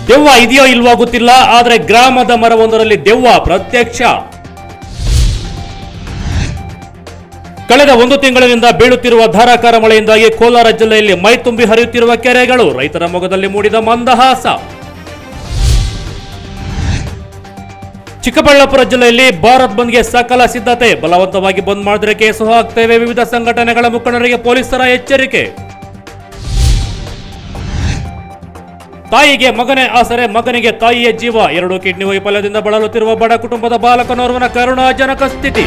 ದೆವ್ವ ಇದೆಯೋ ಇಲ್ವೋ ಗೊತ್ತಿಲ್ಲ ಆದ್ರೆ ಗ್ರಾಮದ ಮರವೊಂದರಲ್ಲಿ ದೆವ್ವ ಪ್ರತ್ಯಕ್ಷ ಕಳೆದ ಒಂದು ತಿಂಗಳಿನಿಂದ ಬೀಳುತ್ತಿರುವ ಧಾರಾಕಾರ ಮಳೆಯಿಂದಾಗಿ ಕೋಲಾರ ಜಿಲ್ಲೆಯಲ್ಲಿ ಮೈ ತುಂಬಿ ಹರಿಯುತ್ತಿರುವ ಕೆರೆಗಳು ರೈತರ ಮೊಗದಲ್ಲಿ ಮೂಡಿದ ಮಂದಹಾಸ ಚಿಕ್ಕಬಳ್ಳಾಪುರ ಜಿಲ್ಲೆಯಲ್ಲಿ ಭಾರತ್ ಬಂದ್ಗೆ ಸಕಲ ಸಿದ್ಧತೆ ಬಲವಂತವಾಗಿ ಬಂದ್ ಮಾಡಿದ್ರೆ ಕೇಸು ಹಾಕ್ತೇವೆ ವಿವಿಧ ಸಂಘಟನೆಗಳ ಮುಖಂಡರಿಗೆ ಪೊಲೀಸರ ಎಚ್ಚರಿಕೆ ತಾಯಿಗೆ ಮಗನೇ ಆಸರೆ ಮಗನಿಗೆ ತಾಯಿಯ ಜೀವ ಎರಡು ಕಿಡ್ನಿ ವೈಫಲ್ಯದಿಂದ ಬಳಲುತ್ತಿರುವ ಬಡ ಕುಟುಂಬದ ಬಾಲಕನೋರ್ವನ ಕರುಣಾಜನಕ ಸ್ಥಿತಿ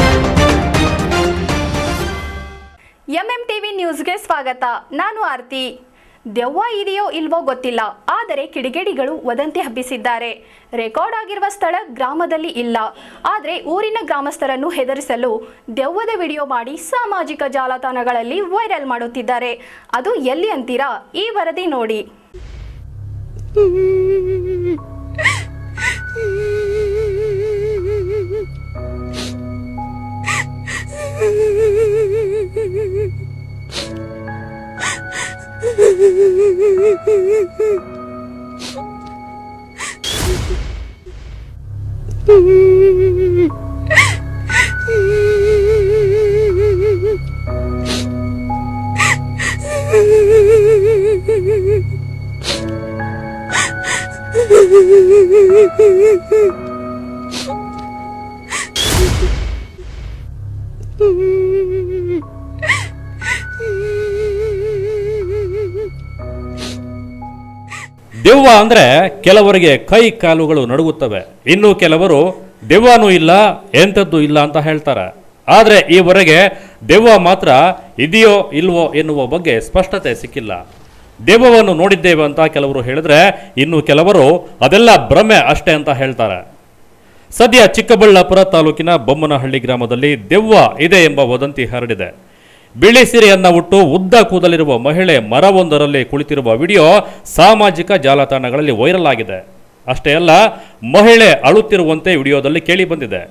ಎಂಎಂ ಟಿವಿ ನ್ಯೂಸ್ಗೆ ಸ್ವಾಗತ ನಾನು ಆರ್ತಿ ದೆವ್ವ ಇದೆಯೋ ಇಲ್ವೋ ಗೊತ್ತಿಲ್ಲ ಆದರೆ ಕಿಡಿಗೇಡಿಗಳು ವದಂತಿ ಹಬ್ಬಿಸಿದ್ದಾರೆ ರೆಕಾರ್ಡ್ ಆಗಿರುವ ಸ್ಥಳ ಗ್ರಾಮದಲ್ಲಿ ಇಲ್ಲ ಆದರೆ ಊರಿನ ಗ್ರಾಮಸ್ಥರನ್ನು ಹೆದರಿಸಲು ದೆವ್ವದ ವಿಡಿಯೋ ಮಾಡಿ ಸಾಮಾಜಿಕ ಜಾಲತಾಣಗಳಲ್ಲಿ ವೈರಲ್ ಮಾಡುತ್ತಿದ್ದಾರೆ ಅದು ಎಲ್ಲಿ ಅಂತೀರಾ ಈ ವರದಿ ನೋಡಿ ದೆವ್ವ ಅಂದ್ರೆ ಕೆಲವರಿಗೆ ಕೈ ಕಾಲುಗಳು ನಡುಗುತ್ತವೆ ಇನ್ನು ಕೆಲವರು ದೆವ್ವನೂ ಇಲ್ಲ ಎಂಥದ್ದು ಇಲ್ಲ ಅಂತ ಹೇಳ್ತಾರೆ ಆದ್ರೆ ಈವರೆಗೆ ದೆವ್ವ ಮಾತ್ರ ಇದೆಯೋ ಇಲ್ವೋ ಎನ್ನುವ ಬಗ್ಗೆ ಸ್ಪಷ್ಟತೆ ಸಿಕ್ಕಿಲ್ಲ ದೆವ್ವವನ್ನು ನೋಡಿದ್ದೇವೆ ಅಂತ ಕೆಲವರು ಹೇಳಿದ್ರೆ ಇನ್ನು ಕೆಲವರು ಅದೆಲ್ಲ ಭ್ರಮೆ ಅಷ್ಟೇ ಅಂತ ಹೇಳ್ತಾರೆ ಸದ್ಯ ಚಿಕ್ಕಬಳ್ಳಾಪುರ ತಾಲೂಕಿನ ಬೊಮ್ಮನಹಳ್ಳಿ ಗ್ರಾಮದಲ್ಲಿ ದೆವ್ವ ಇದೆ ಎಂಬ ವದಂತಿ ಹರಡಿದೆ ಬಿಳಿ ಸೀರೆಯನ್ನ ಉಟ್ಟು ಉದ್ದ ಕೂದಲಿರುವ ಮಹಿಳೆ ಮರವೊಂದರಲ್ಲಿ ಕುಳಿತಿರುವ ವಿಡಿಯೋ ಸಾಮಾಜಿಕ ಜಾಲತಾಣಗಳಲ್ಲಿ ವೈರಲ್ ಆಗಿದೆ ಅಷ್ಟೇ ಅಲ್ಲ ಮಹಿಳೆ ಅಳುತ್ತಿರುವಂತೆ ವಿಡಿಯೋದಲ್ಲಿ ಕೇಳಿ ಬಂದಿದೆ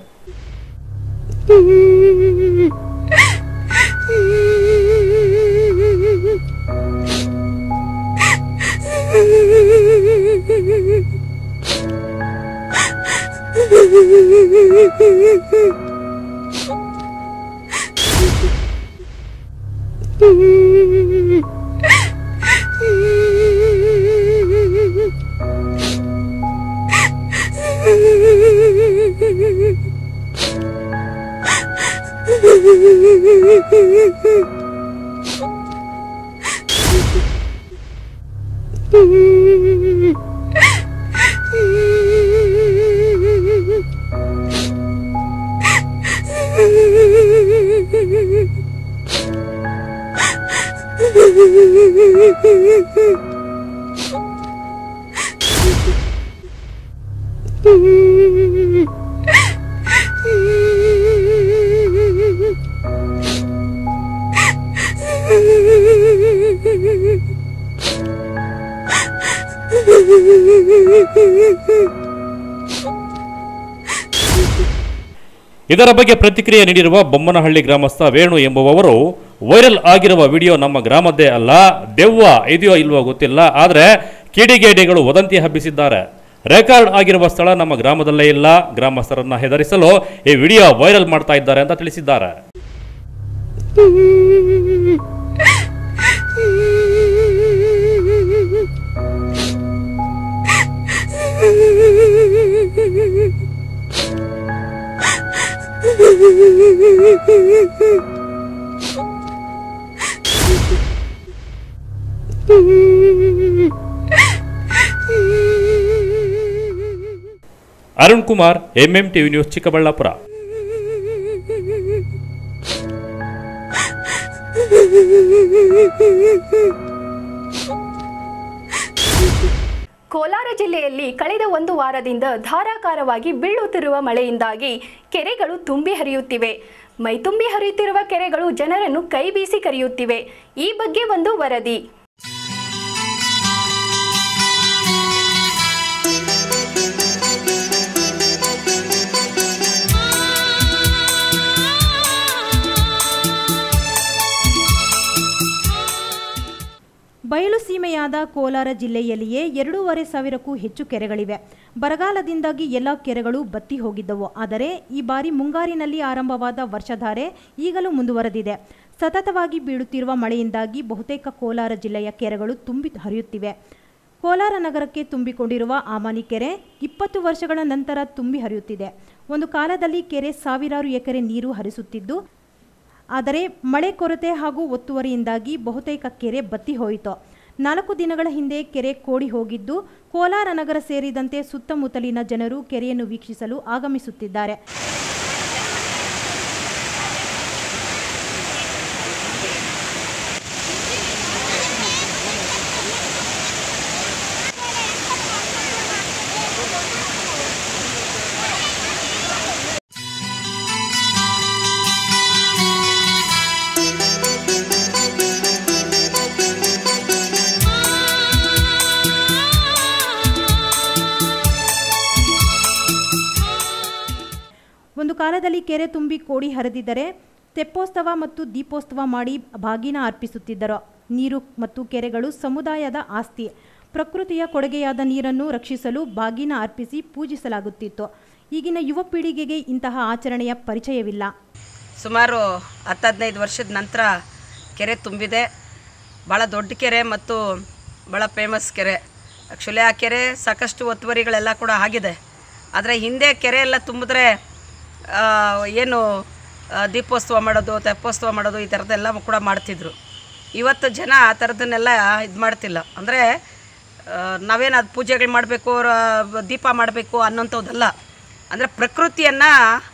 ಇದರ ಬಗ್ಗೆ ಪ್ರತಿಕ್ರಿಯೆ ನೀಡಿರುವ ಬೊಮ್ಮನಹಳ್ಳಿ ಗ್ರಾಮಸ್ಥ ವೇಣು ಎಂಬುವವರು ವೈರಲ್ ಆಗಿರುವ ವಿಡಿಯೋ ನಮ್ಮ ಗ್ರಾಮದ್ದೇ ಅಲ್ಲ ದೆವ್ವ ಇದೆಯೋ ಇಲ್ವೋ ಗೊತ್ತಿಲ್ಲ ಆದರೆ ಕಿಡಿಗೇಡಿಗಳು ವದಂತಿ ಹಬ್ಬಿಸಿದ್ದಾರೆ ರೆಕಾರ್ಡ್ ಆಗಿರುವ ಸ್ಥಳ ನಮ್ಮ ಗ್ರಾಮದಲ್ಲೇ ಇಲ್ಲ ಗ್ರಾಮಸ್ಥರನ್ನ ಹೆದರಿಸಲು ಈ ವಿಡಿಯೋ ವೈರಲ್ ಮಾಡ್ತಾ ಇದ್ದಾರೆ ಅಂತ ತಿಳಿಸಿದ್ದಾರೆ Arun Kumar MM TV news Chikkaballapur Kolar ಜಿಲ್ಲೆಯಲ್ಲಿ ಕಳೆದ ಒಂದು ವಾರದಿಂದ ಧಾರಾಕಾರವಾಗಿ ಬೀಳುತ್ತಿರುವ ಮಳೆಯಿಂದಾಗಿ ಕೆರೆಗಳು ತುಂಬಿ ಹರಿಯುತ್ತಿವೆ ಮೈತುಂಬಿ ಹರಿಯುತ್ತಿರುವ ಕೆರೆಗಳು ಜನರನ್ನು ಕೈ ಬೀಸಿ ಕರೆಯುತ್ತಿವೆ ಈ ಬಗ್ಗೆ ಒಂದು ವರದಿ ಬಯಲು ಸೀಮೆಯಾದ ಕೋಲಾರ ಜಿಲ್ಲೆಯಲ್ಲಿಯೇ ಎರಡೂವರೆ ಸಾವಿರಕ್ಕೂ ಹೆಚ್ಚು ಕೆರೆಗಳಿವೆ ಬರಗಾಲದಿಂದಾಗಿ ಎಲ್ಲ ಕೆರೆಗಳು ಬತ್ತಿ ಹೋಗಿದ್ದವು ಆದರೆ ಈ ಬಾರಿ ಮುಂಗಾರಿನಲ್ಲಿ ಆರಂಭವಾದ ವರ್ಷಧಾರೆ ಈಗಲೂ ಮುಂದುವರೆದಿದೆ ಸತತವಾಗಿ ಬೀಳುತ್ತಿರುವ ಮಳೆಯಿಂದಾಗಿ ಬಹುತೇಕ ಕೋಲಾರ ಜಿಲ್ಲೆಯ ಕೆರೆಗಳು ತುಂಬಿ ಹರಿಯುತ್ತಿವೆ ಕೋಲಾರ ನಗರಕ್ಕೆ ತುಂಬಿಕೊಂಡಿರುವ ಆಮಾನಿ ಕೆರೆ ಇಪ್ಪತ್ತು ವರ್ಷಗಳ ನಂತರ ತುಂಬಿ ಹರಿಯುತ್ತಿದೆ ಒಂದು ಕಾಲದಲ್ಲಿ ಕೆರೆ ಸಾವಿರಾರು ಎಕರೆ ನೀರು ಹರಿಸುತ್ತಿದ್ದು ಆದರೆ ಮಳೆ ಕೊರತೆ ಹಾಗೂ ಒತ್ತುವರಿಯಿಂದಾಗಿ ಬಹುತೇಕ ಕೆರೆ ಬತ್ತಿ ಹೋಯಿತು ನಾಲ್ಕು ದಿನಗಳ ಹಿಂದೆ ಕೆರೆ ಕೋಡಿ ಹೋಗಿದ್ದು ಕೋಲಾರ ನಗರ ಸೇರಿದಂತೆ ಸುತ್ತಮುತ್ತಲಿನ ಜನರು ಕೆರೆಯನ್ನು ವೀಕ್ಷಿಸಲು ಆಗಮಿಸುತ್ತಿದ್ದಾರೆ ಒಂದು ಕಾಲದಲ್ಲಿ ಕೆರೆ ತುಂಬಿ ಕೋಡಿ ಹರಿದಿದ್ದರೆ ತೆಪ್ಪೋತ್ಸವ ಮತ್ತು ದೀಪೋತ್ಸವ ಮಾಡಿ ಬಾಗಿನ ಅರ್ಪಿಸುತ್ತಿದ್ದರು ನೀರು ಮತ್ತು ಕೆರೆಗಳು ಸಮುದಾಯದ ಆಸ್ತಿ ಪ್ರಕೃತಿಯ ಕೊಡುಗೆಯಾದ ನೀರನ್ನು ರಕ್ಷಿಸಲು ಬಾಗಿನ ಅರ್ಪಿಸಿ ಪೂಜಿಸಲಾಗುತ್ತಿತ್ತು ಈಗಿನ ಯುವ ಪೀಳಿಗೆಗೆ ಇಂತಹ ಆಚರಣೆಯ ಪರಿಚಯವಿಲ್ಲ ಸುಮಾರು ಹತ್ತು ಹದಿನೈದು ವರ್ಷದ ನಂತರ ಕೆರೆ ತುಂಬಿದೆ ಭಾಳ ದೊಡ್ಡ ಕೆರೆ ಮತ್ತು ಭಾಳ ಫೇಮಸ್ ಕೆರೆ ಆ್ಯಕ್ಚುಲಿ ಆ ಕೆರೆ ಸಾಕಷ್ಟು ಒತ್ತುವರಿಗಳೆಲ್ಲ ಕೂಡ ಆಗಿದೆ ಆದರೆ ಹಿಂದೆ ಕೆರೆ ಎಲ್ಲ ತುಂಬಿದ್ರೆ ಆ, ಏನು ಆ, ದೀಪೋತ್ಸವ ಮಾಡೋದು ತೆಪ್ಪೋತ್ಸವ ಮಾಡೋದು ಈ ಥರದ್ದೆಲ್ಲ ಕೂಡ ಮಾಡ್ತಿದ್ರು ಇವತ್ತು ಜನ ಆ ಥರದನ್ನೆಲ್ಲ ಇದು ಮಾಡ್ತಿಲ್ಲ ಅಂದರೆ ನಾವೇನು ಅದು ಪೂಜೆಗಳು ಮಾಡಬೇಕು ದೀಪ ಮಾಡಬೇಕು ಅನ್ನೋಂಥದ್ದಲ್ಲ ಅಂದರೆ ಪ್ರಕೃತಿಯನ್ನು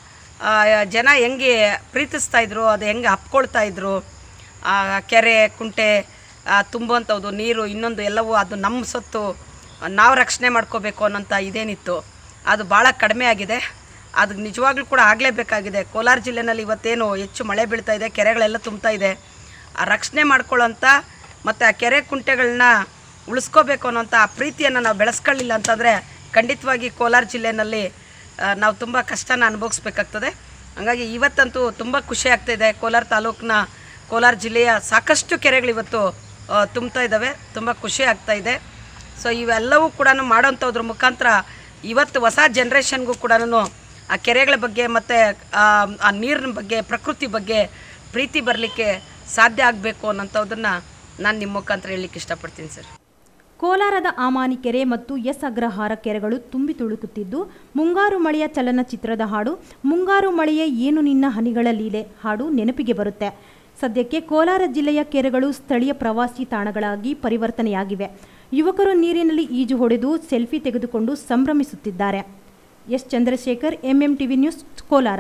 ಜನ ಹೆಂಗೆ ಪ್ರೀತಿಸ್ತಾ ಇದ್ರು ಅದು ಹೆಂಗೆ ಹಪ್ಕೊಳ್ತಾ ಇದ್ರು ಆ ಕೆರೆ ಕುಂಟೆ ಆ ತುಂಬುವಂಥದ್ದು ನೀರು ಇನ್ನೊಂದು ಎಲ್ಲವೂ ಅದು ನಮ್ಮ ಸೊತ್ತು ನಾವು ರಕ್ಷಣೆ ಮಾಡ್ಕೋಬೇಕು ಅನ್ನೋಂಥ ಇದೇನಿತ್ತು ಅದು ಭಾಳ ಕಡಿಮೆ ಆಗಿದೆ ಅದು ನಿಜವಾಗ್ಲೂ ಕೂಡ ಆಗಲೇಬೇಕಾಗಿದೆ ಕೋಲಾರ ಜಿಲ್ಲೆನಲ್ಲಿ ಇವತ್ತೇನು ಹೆಚ್ಚು ಮಳೆ ಬೀಳ್ತಾ ಇದೆ ಕೆರೆಗಳೆಲ್ಲ ತುಂಬ್ತಾ ಇದೆ ಆ ರಕ್ಷಣೆ ಮಾಡ್ಕೊಳ್ಳೋಂಥ ಮತ್ತು ಆ ಕೆರೆ ಕುಂಟೆಗಳನ್ನ ಉಳಿಸ್ಕೋಬೇಕು ಅನ್ನೋಂಥ ಆ ಪ್ರೀತಿಯನ್ನು ನಾವು ಬೆಳೆಸ್ಕೊಳ್ಳಿಲ್ಲ ಅಂತಂದರೆ ಖಂಡಿತವಾಗಿ ಕೋಲಾರ ಜಿಲ್ಲೆಯಲ್ಲಿ ಆ, ನಾವು ತುಂಬ ಕಷ್ಟನ ಅನುಭವಿಸ್ಬೇಕಾಗ್ತದೆ ಹಾಗಾಗಿ ಇವತ್ತಂತೂ ತುಂಬ ಖುಷಿ ಆಗ್ತಾಯಿದೆ ಕೋಲಾರ ತಾಲೂಕಿನ ಕೋಲಾರ ಜಿಲ್ಲೆಯ ಸಾಕಷ್ಟು ಕೆರೆಗಳು ಇವತ್ತು ಆ, ತುಂಬ್ತಾ ಇದ್ದಾವೆ ತುಂಬ ಖುಷಿ ಆಗ್ತಾ ಇದೆ ಸೊ ಇವೆಲ್ಲವೂ ಕೂಡ ಮಾಡೋಂಥದ್ರ ಮುಖಾಂತರ ಇವತ್ತು ಹೊಸ ಜನ್ರೇಷನ್ಗೂ ಕೂಡ ಆ ಕೆರೆಗಳ ಬಗ್ಗೆ ಮತ್ತು ಆ ನೀರಿನ ಬಗ್ಗೆ ಪ್ರಕೃತಿ ಬಗ್ಗೆ ಪ್ರೀತಿ ಬರಲಿಕ್ಕೆ ಸಾಧ್ಯ ಆಗಬೇಕು ಅನ್ನೋಂಥದ್ದನ್ನು ನಾನು ನಿಮ್ಮ ಮುಖಾಂತರ ಹೇಳಲಿಕ್ಕೆ ಇಷ್ಟಪಡ್ತೀನಿ ಸರ್ ಕೋಲಾರದ ಆಮಾನಿ ಕೆರೆ ಮತ್ತು ಎಸ್ ಅಗ್ರಹಾರ ಕೆರೆಗಳು ತುಂಬಿ ತುಳುಕುತ್ತಿದ್ದು ಮುಂಗಾರು ಮಳೆಯ ಚಲನಚಿತ್ರದ ಹಾಡು ಮುಂಗಾರು ಮಳೆಯೇ ಏನು ನಿನ್ನ ಹನಿಗಳ ಲೀಲೆ ಹಾಡು ನೆನಪಿಗೆ ಬರುತ್ತೆ ಸದ್ಯಕ್ಕೆ ಕೋಲಾರ ಜಿಲ್ಲೆಯ ಕೆರೆಗಳು ಸ್ಥಳೀಯ ಪ್ರವಾಸಿ ತಾಣಗಳಾಗಿ ಪರಿವರ್ತನೆಯಾಗಿವೆ ಯುವಕರು ನೀರಿನಲ್ಲಿ ಈಜು ಹೊಡೆದು ಸೆಲ್ಫಿ ತೆಗೆದುಕೊಂಡು ಸಂಭ್ರಮಿಸುತ್ತಿದ್ದಾರೆ S Chandrashekar MM TV news Kolar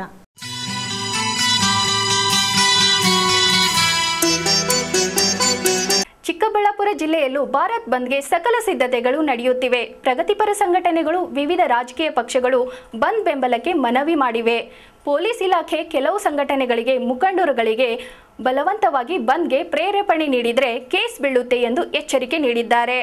Chikkaballapur ಜಿಲ್ಲೆಯಲ್ಲೂ ಭಾರತ್ ಬಂದ್ಗೆ ಸಕಲ ಸಿದ್ಧತೆಗಳು ನಡೆಯುತ್ತಿವೆ ಪ್ರಗತಿಪರ ಸಂಘಟನೆಗಳು ವಿವಿಧ ರಾಜಕೀಯ ಪಕ್ಷಗಳು ಬಂದ್ ಬೆಂಬಲಕ್ಕೆ ಮನವಿ ಮಾಡಿವೆ ಪೊಲೀಸ್ ಇಲಾಖೆ ಕೆಲವು ಸಂಘಟನೆಗಳಿಗೆ ಮುಖಂಡರುಗಳಿಗೆ ಬಲವಂತವಾಗಿ ಬಂದ್ಗೆ ಪ್ರೇರೇಪಣೆ ನೀಡಿದರೆ ಕೇಸ್ ಬೀಳುತ್ತೆ ಎಂದು ಎಚ್ಚರಿಕೆ ನೀಡಿದ್ದಾರೆ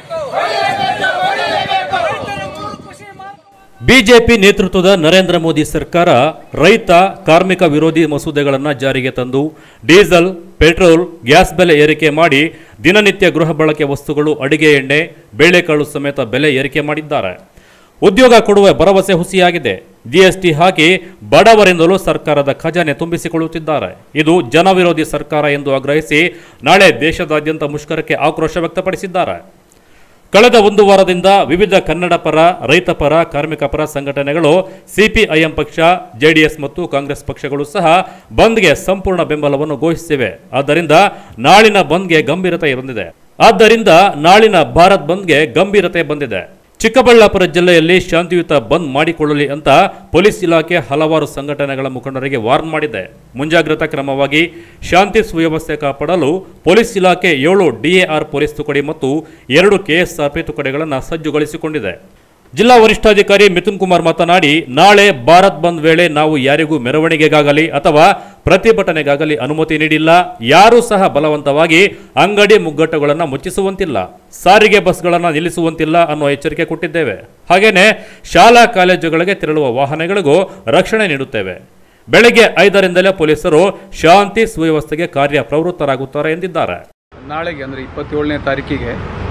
ಬಿಜೆಪಿ ನೇತೃತ್ವದ ನರೇಂದ್ರ ಮೋದಿ ಸರ್ಕಾರ ರೈತ ಕಾರ್ಮಿಕ ವಿರೋಧಿ ಮಸೂದೆಗಳನ್ನು ಜಾರಿಗೆ ತಂದು ಡೀಸೆಲ್ ಪೆಟ್ರೋಲ್ ಗ್ಯಾಸ್ ಬೆಲೆ ಏರಿಕೆ ಮಾಡಿ ದಿನನಿತ್ಯ ಗೃಹ ಬಳಕೆ ವಸ್ತುಗಳು ಅಡಿಗೆ ಎಣ್ಣೆ ಬೇಳೆಕಾಳು ಸಮೇತ ಬೆಲೆ ಏರಿಕೆ ಮಾಡಿದ್ದಾರೆ ಉದ್ಯೋಗ ಕೊಡುವ ಭರವಸೆ ಹುಸಿಯಾಗಿದೆ ಜಿಎಸ್ಟಿ ಹಾಕಿ ಬಡವರಿಂದಲೂ ಸರ್ಕಾರದ ಖಜಾನೆ ತುಂಬಿಸಿಕೊಳ್ಳುತ್ತಿದ್ದಾರೆ ಇದು ಜನವಿರೋಧಿ ಸರ್ಕಾರ ಎಂದು ಆಗ್ರಹಿಸಿ ನಾಳೆ ದೇಶದಾದ್ಯಂತ ಮುಷ್ಕರಕ್ಕೆ ಆಕ್ರೋಶ ವ್ಯಕ್ತಪಡಿಸಿದ್ದಾರೆ ಕಳೆದ ಒಂದು ವಾರದಿಂದ ವಿವಿಧ ಕನ್ನಡ ಪರ ರೈತ ಪರ ಕಾರ್ಮಿಕ ಪರ ಸಂಘಟನೆಗಳು ಸಿಪಿಐಎಂ ಪಕ್ಷ ಜೆಡಿಎಸ್ ಮತ್ತು ಕಾಂಗ್ರೆಸ್ ಪಕ್ಷಗಳು ಸಹ ಬಂದ್ಗೆ ಸಂಪೂರ್ಣ ಬೆಂಬಲವನ್ನು ಘೋಷಿಸಿವೆ ಆದ್ದರಿಂದ ನಾಳಿನ ಬಂದ್ಗೆ ಗಂಭೀರತೆ ಬಂದಿದೆ ಆದ್ದರಿಂದ ನಾಳಿನ ಭಾರತ್ ಬಂದ್ಗೆ ಗಂಭೀರತೆ ಬಂದಿದೆ ಚಿಕ್ಕಬಳ್ಳಾಪುರ ಜಿಲ್ಲೆಯಲ್ಲಿ ಶಾಂತಿಯುತ ಬಂದ್ ಮಾಡಿಕೊಳ್ಳಲಿ ಅಂತ ಪೊಲೀಸ್ ಇಲಾಖೆ ಹಲವಾರು ಸಂಘಟನೆಗಳ ಮುಖಂಡರಿಗೆ ವಾರ್ನ್ ಮಾಡಿದೆ ಮುಂಜಾಗ್ರತಾ ಕ್ರಮವಾಗಿ ಶಾಂತಿ ಸುವ್ಯವಸ್ಥೆ ಕಾಪಾಡಲು ಪೊಲೀಸ್ ಇಲಾಖೆ ಏಳು ಡಿಎಆರ್ ಪೊಲೀಸ್ ತುಕಡಿ ಮತ್ತು ಎರಡು ಕೆಎಸ್ಆರ್ಪಿ ತುಕಡಿಗಳನ್ನು ಸಜ್ಜುಗೊಳಿಸಿಕೊಂಡಿದೆ ಜಿಲ್ಲಾ ವರಿಷ್ಠಾಧಿಕಾರಿ ಮಿಥುನ್ ಕುಮಾರ್ ಮಾತನಾಡಿ ನಾಳೆ ಭಾರತ್ ಬಂದ್ ವೇಳೆ ನಾವು ಯಾರಿಗೂ ಮೆರವಣಿಗೆಗಾಗಲಿ ಅಥವಾ ಪ್ರತಿಭಟನೆಗಾಗಲಿ ಅನುಮತಿ ನೀಡಿಲ್ಲ ಯಾರೂ ಸಹ ಬಲವಂತವಾಗಿ ಅಂಗಡಿ ಮುಗ್ಗಟ್ಟುಗಳನ್ನು ಮುಚ್ಚಿಸುವಂತಿಲ್ಲ ಸಾರಿಗೆ ಬಸ್ಗಳನ್ನು ನಿಲ್ಲಿಸುವಂತಿಲ್ಲ ಅನ್ನೋ ಎಚ್ಚರಿಕೆ ಕೊಟ್ಟಿದ್ದೇವೆ ಹಾಗೇನೆ ಶಾಲಾ ಕಾಲೇಜುಗಳಿಗೆ ತೆರಳುವ ವಾಹನಗಳಿಗೂ ರಕ್ಷಣೆ ನೀಡುತ್ತೇವೆ ಬೆಳಗ್ಗೆ ಐದರಿಂದಲೇ ಪೊಲೀಸರು ಶಾಂತಿ ಸುವ್ಯವಸ್ಥೆಗೆ ಕಾರ್ಯ ಪ್ರವೃತ್ತರಾಗುತ್ತಾರೆ ಎಂದಿದ್ದಾರೆ ನಾಳೆಗೆ ಅಂದರೆ ಇಪ್ಪತ್ತೇಳನೇ ತಾರೀಕಿಗೆ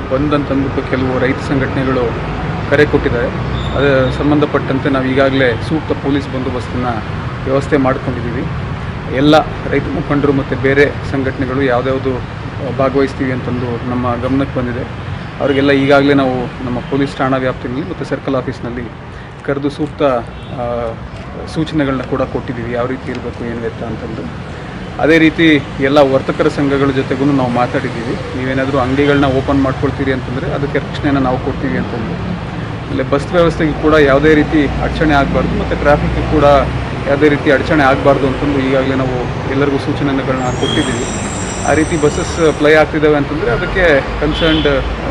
ಬಂದ್ ಅಂತಂದ್ಬಿಟ್ಟು ಕೆಲವು ರೈತ ಸಂಘಟನೆಗಳು ಕರೆ ಕೊಟ್ಟಿದ್ದಾರೆ ಅದರ ಸಂಬಂಧಪಟ್ಟಂತೆ ನಾವು ಈಗಾಗಲೇ ಸೂಕ್ತ ಪೊಲೀಸ್ ಬಂದೋಬಸ್ತನ್ನು ವ್ಯವಸ್ಥೆ ಮಾಡ್ಕೊಂಡಿದ್ದೀವಿ ಎಲ್ಲ ರೈತ ಮುಖಂಡರು ಮತ್ತು ಬೇರೆ ಸಂಘಟನೆಗಳು ಯಾವುದ್ಯಾವುದು ಭಾಗವಹಿಸ್ತೀವಿ ಅಂತಂದು ನಮ್ಮ ಗಮನಕ್ಕೆ ಬಂದಿದೆ ಅವರಿಗೆಲ್ಲ ಈಗಾಗಲೇ ನಾವು ನಮ್ಮ ಪೊಲೀಸ್ ಠಾಣಾ ವ್ಯಾಪ್ತಿನಲ್ಲಿ ಮತ್ತು ಸರ್ಕಲ್ ಆಫೀಸ್ನಲ್ಲಿ ಕರೆದು ಸೂಕ್ತ ಆ, ಸೂಚನೆಗಳನ್ನ ಕೂಡ ಕೊಟ್ಟಿದ್ದೀವಿ ಯಾವ ರೀತಿ ಇರಬೇಕು ಏನು ಎತ್ತ ಅಂತಂದು ಅದೇ ರೀತಿ ಎಲ್ಲ ವರ್ತಕರ ಸಂಘಗಳ ಜೊತೆಗೂ ನಾವು ಮಾತಾಡಿದ್ದೀವಿ ನೀವೇನಾದರೂ ಅಂಗಡಿಗಳನ್ನ ಓಪನ್ ಮಾಡ್ಕೊಳ್ತೀರಿ ಅಂತಂದರೆ ಅದಕ್ಕೆ ರಕ್ಷಣೆಯನ್ನು ನಾವು ಕೊಡ್ತೀವಿ ಅಂತಂದು ಆಮೇಲೆ ಬಸ್ ವ್ಯವಸ್ಥೆಗೆ ಕೂಡ ಯಾವುದೇ ರೀತಿ ಅಡಚಣೆ ಆಗಬಾರ್ದು ಮತ್ತು ಟ್ರಾಫಿಕ್ಗೆ ಕೂಡ ಯಾವುದೇ ರೀತಿ ಅಡಚಣೆ ಆಗಬಾರ್ದು ಅಂತಂದು ಈಗಾಗಲೇ ನಾವು ಎಲ್ಲರಿಗೂ ಸೂಚನೆಗಳನ್ನ ಕೊಟ್ಟಿದ್ದೀವಿ ಆ ರೀತಿ ಬಸ್ಸಸ್ ಪ್ಲೈ ಆಗ್ತಿದ್ದಾವೆ ಅಂತಂದರೆ ಅದಕ್ಕೆ ಕನ್ಸರ್ನ್ಡ್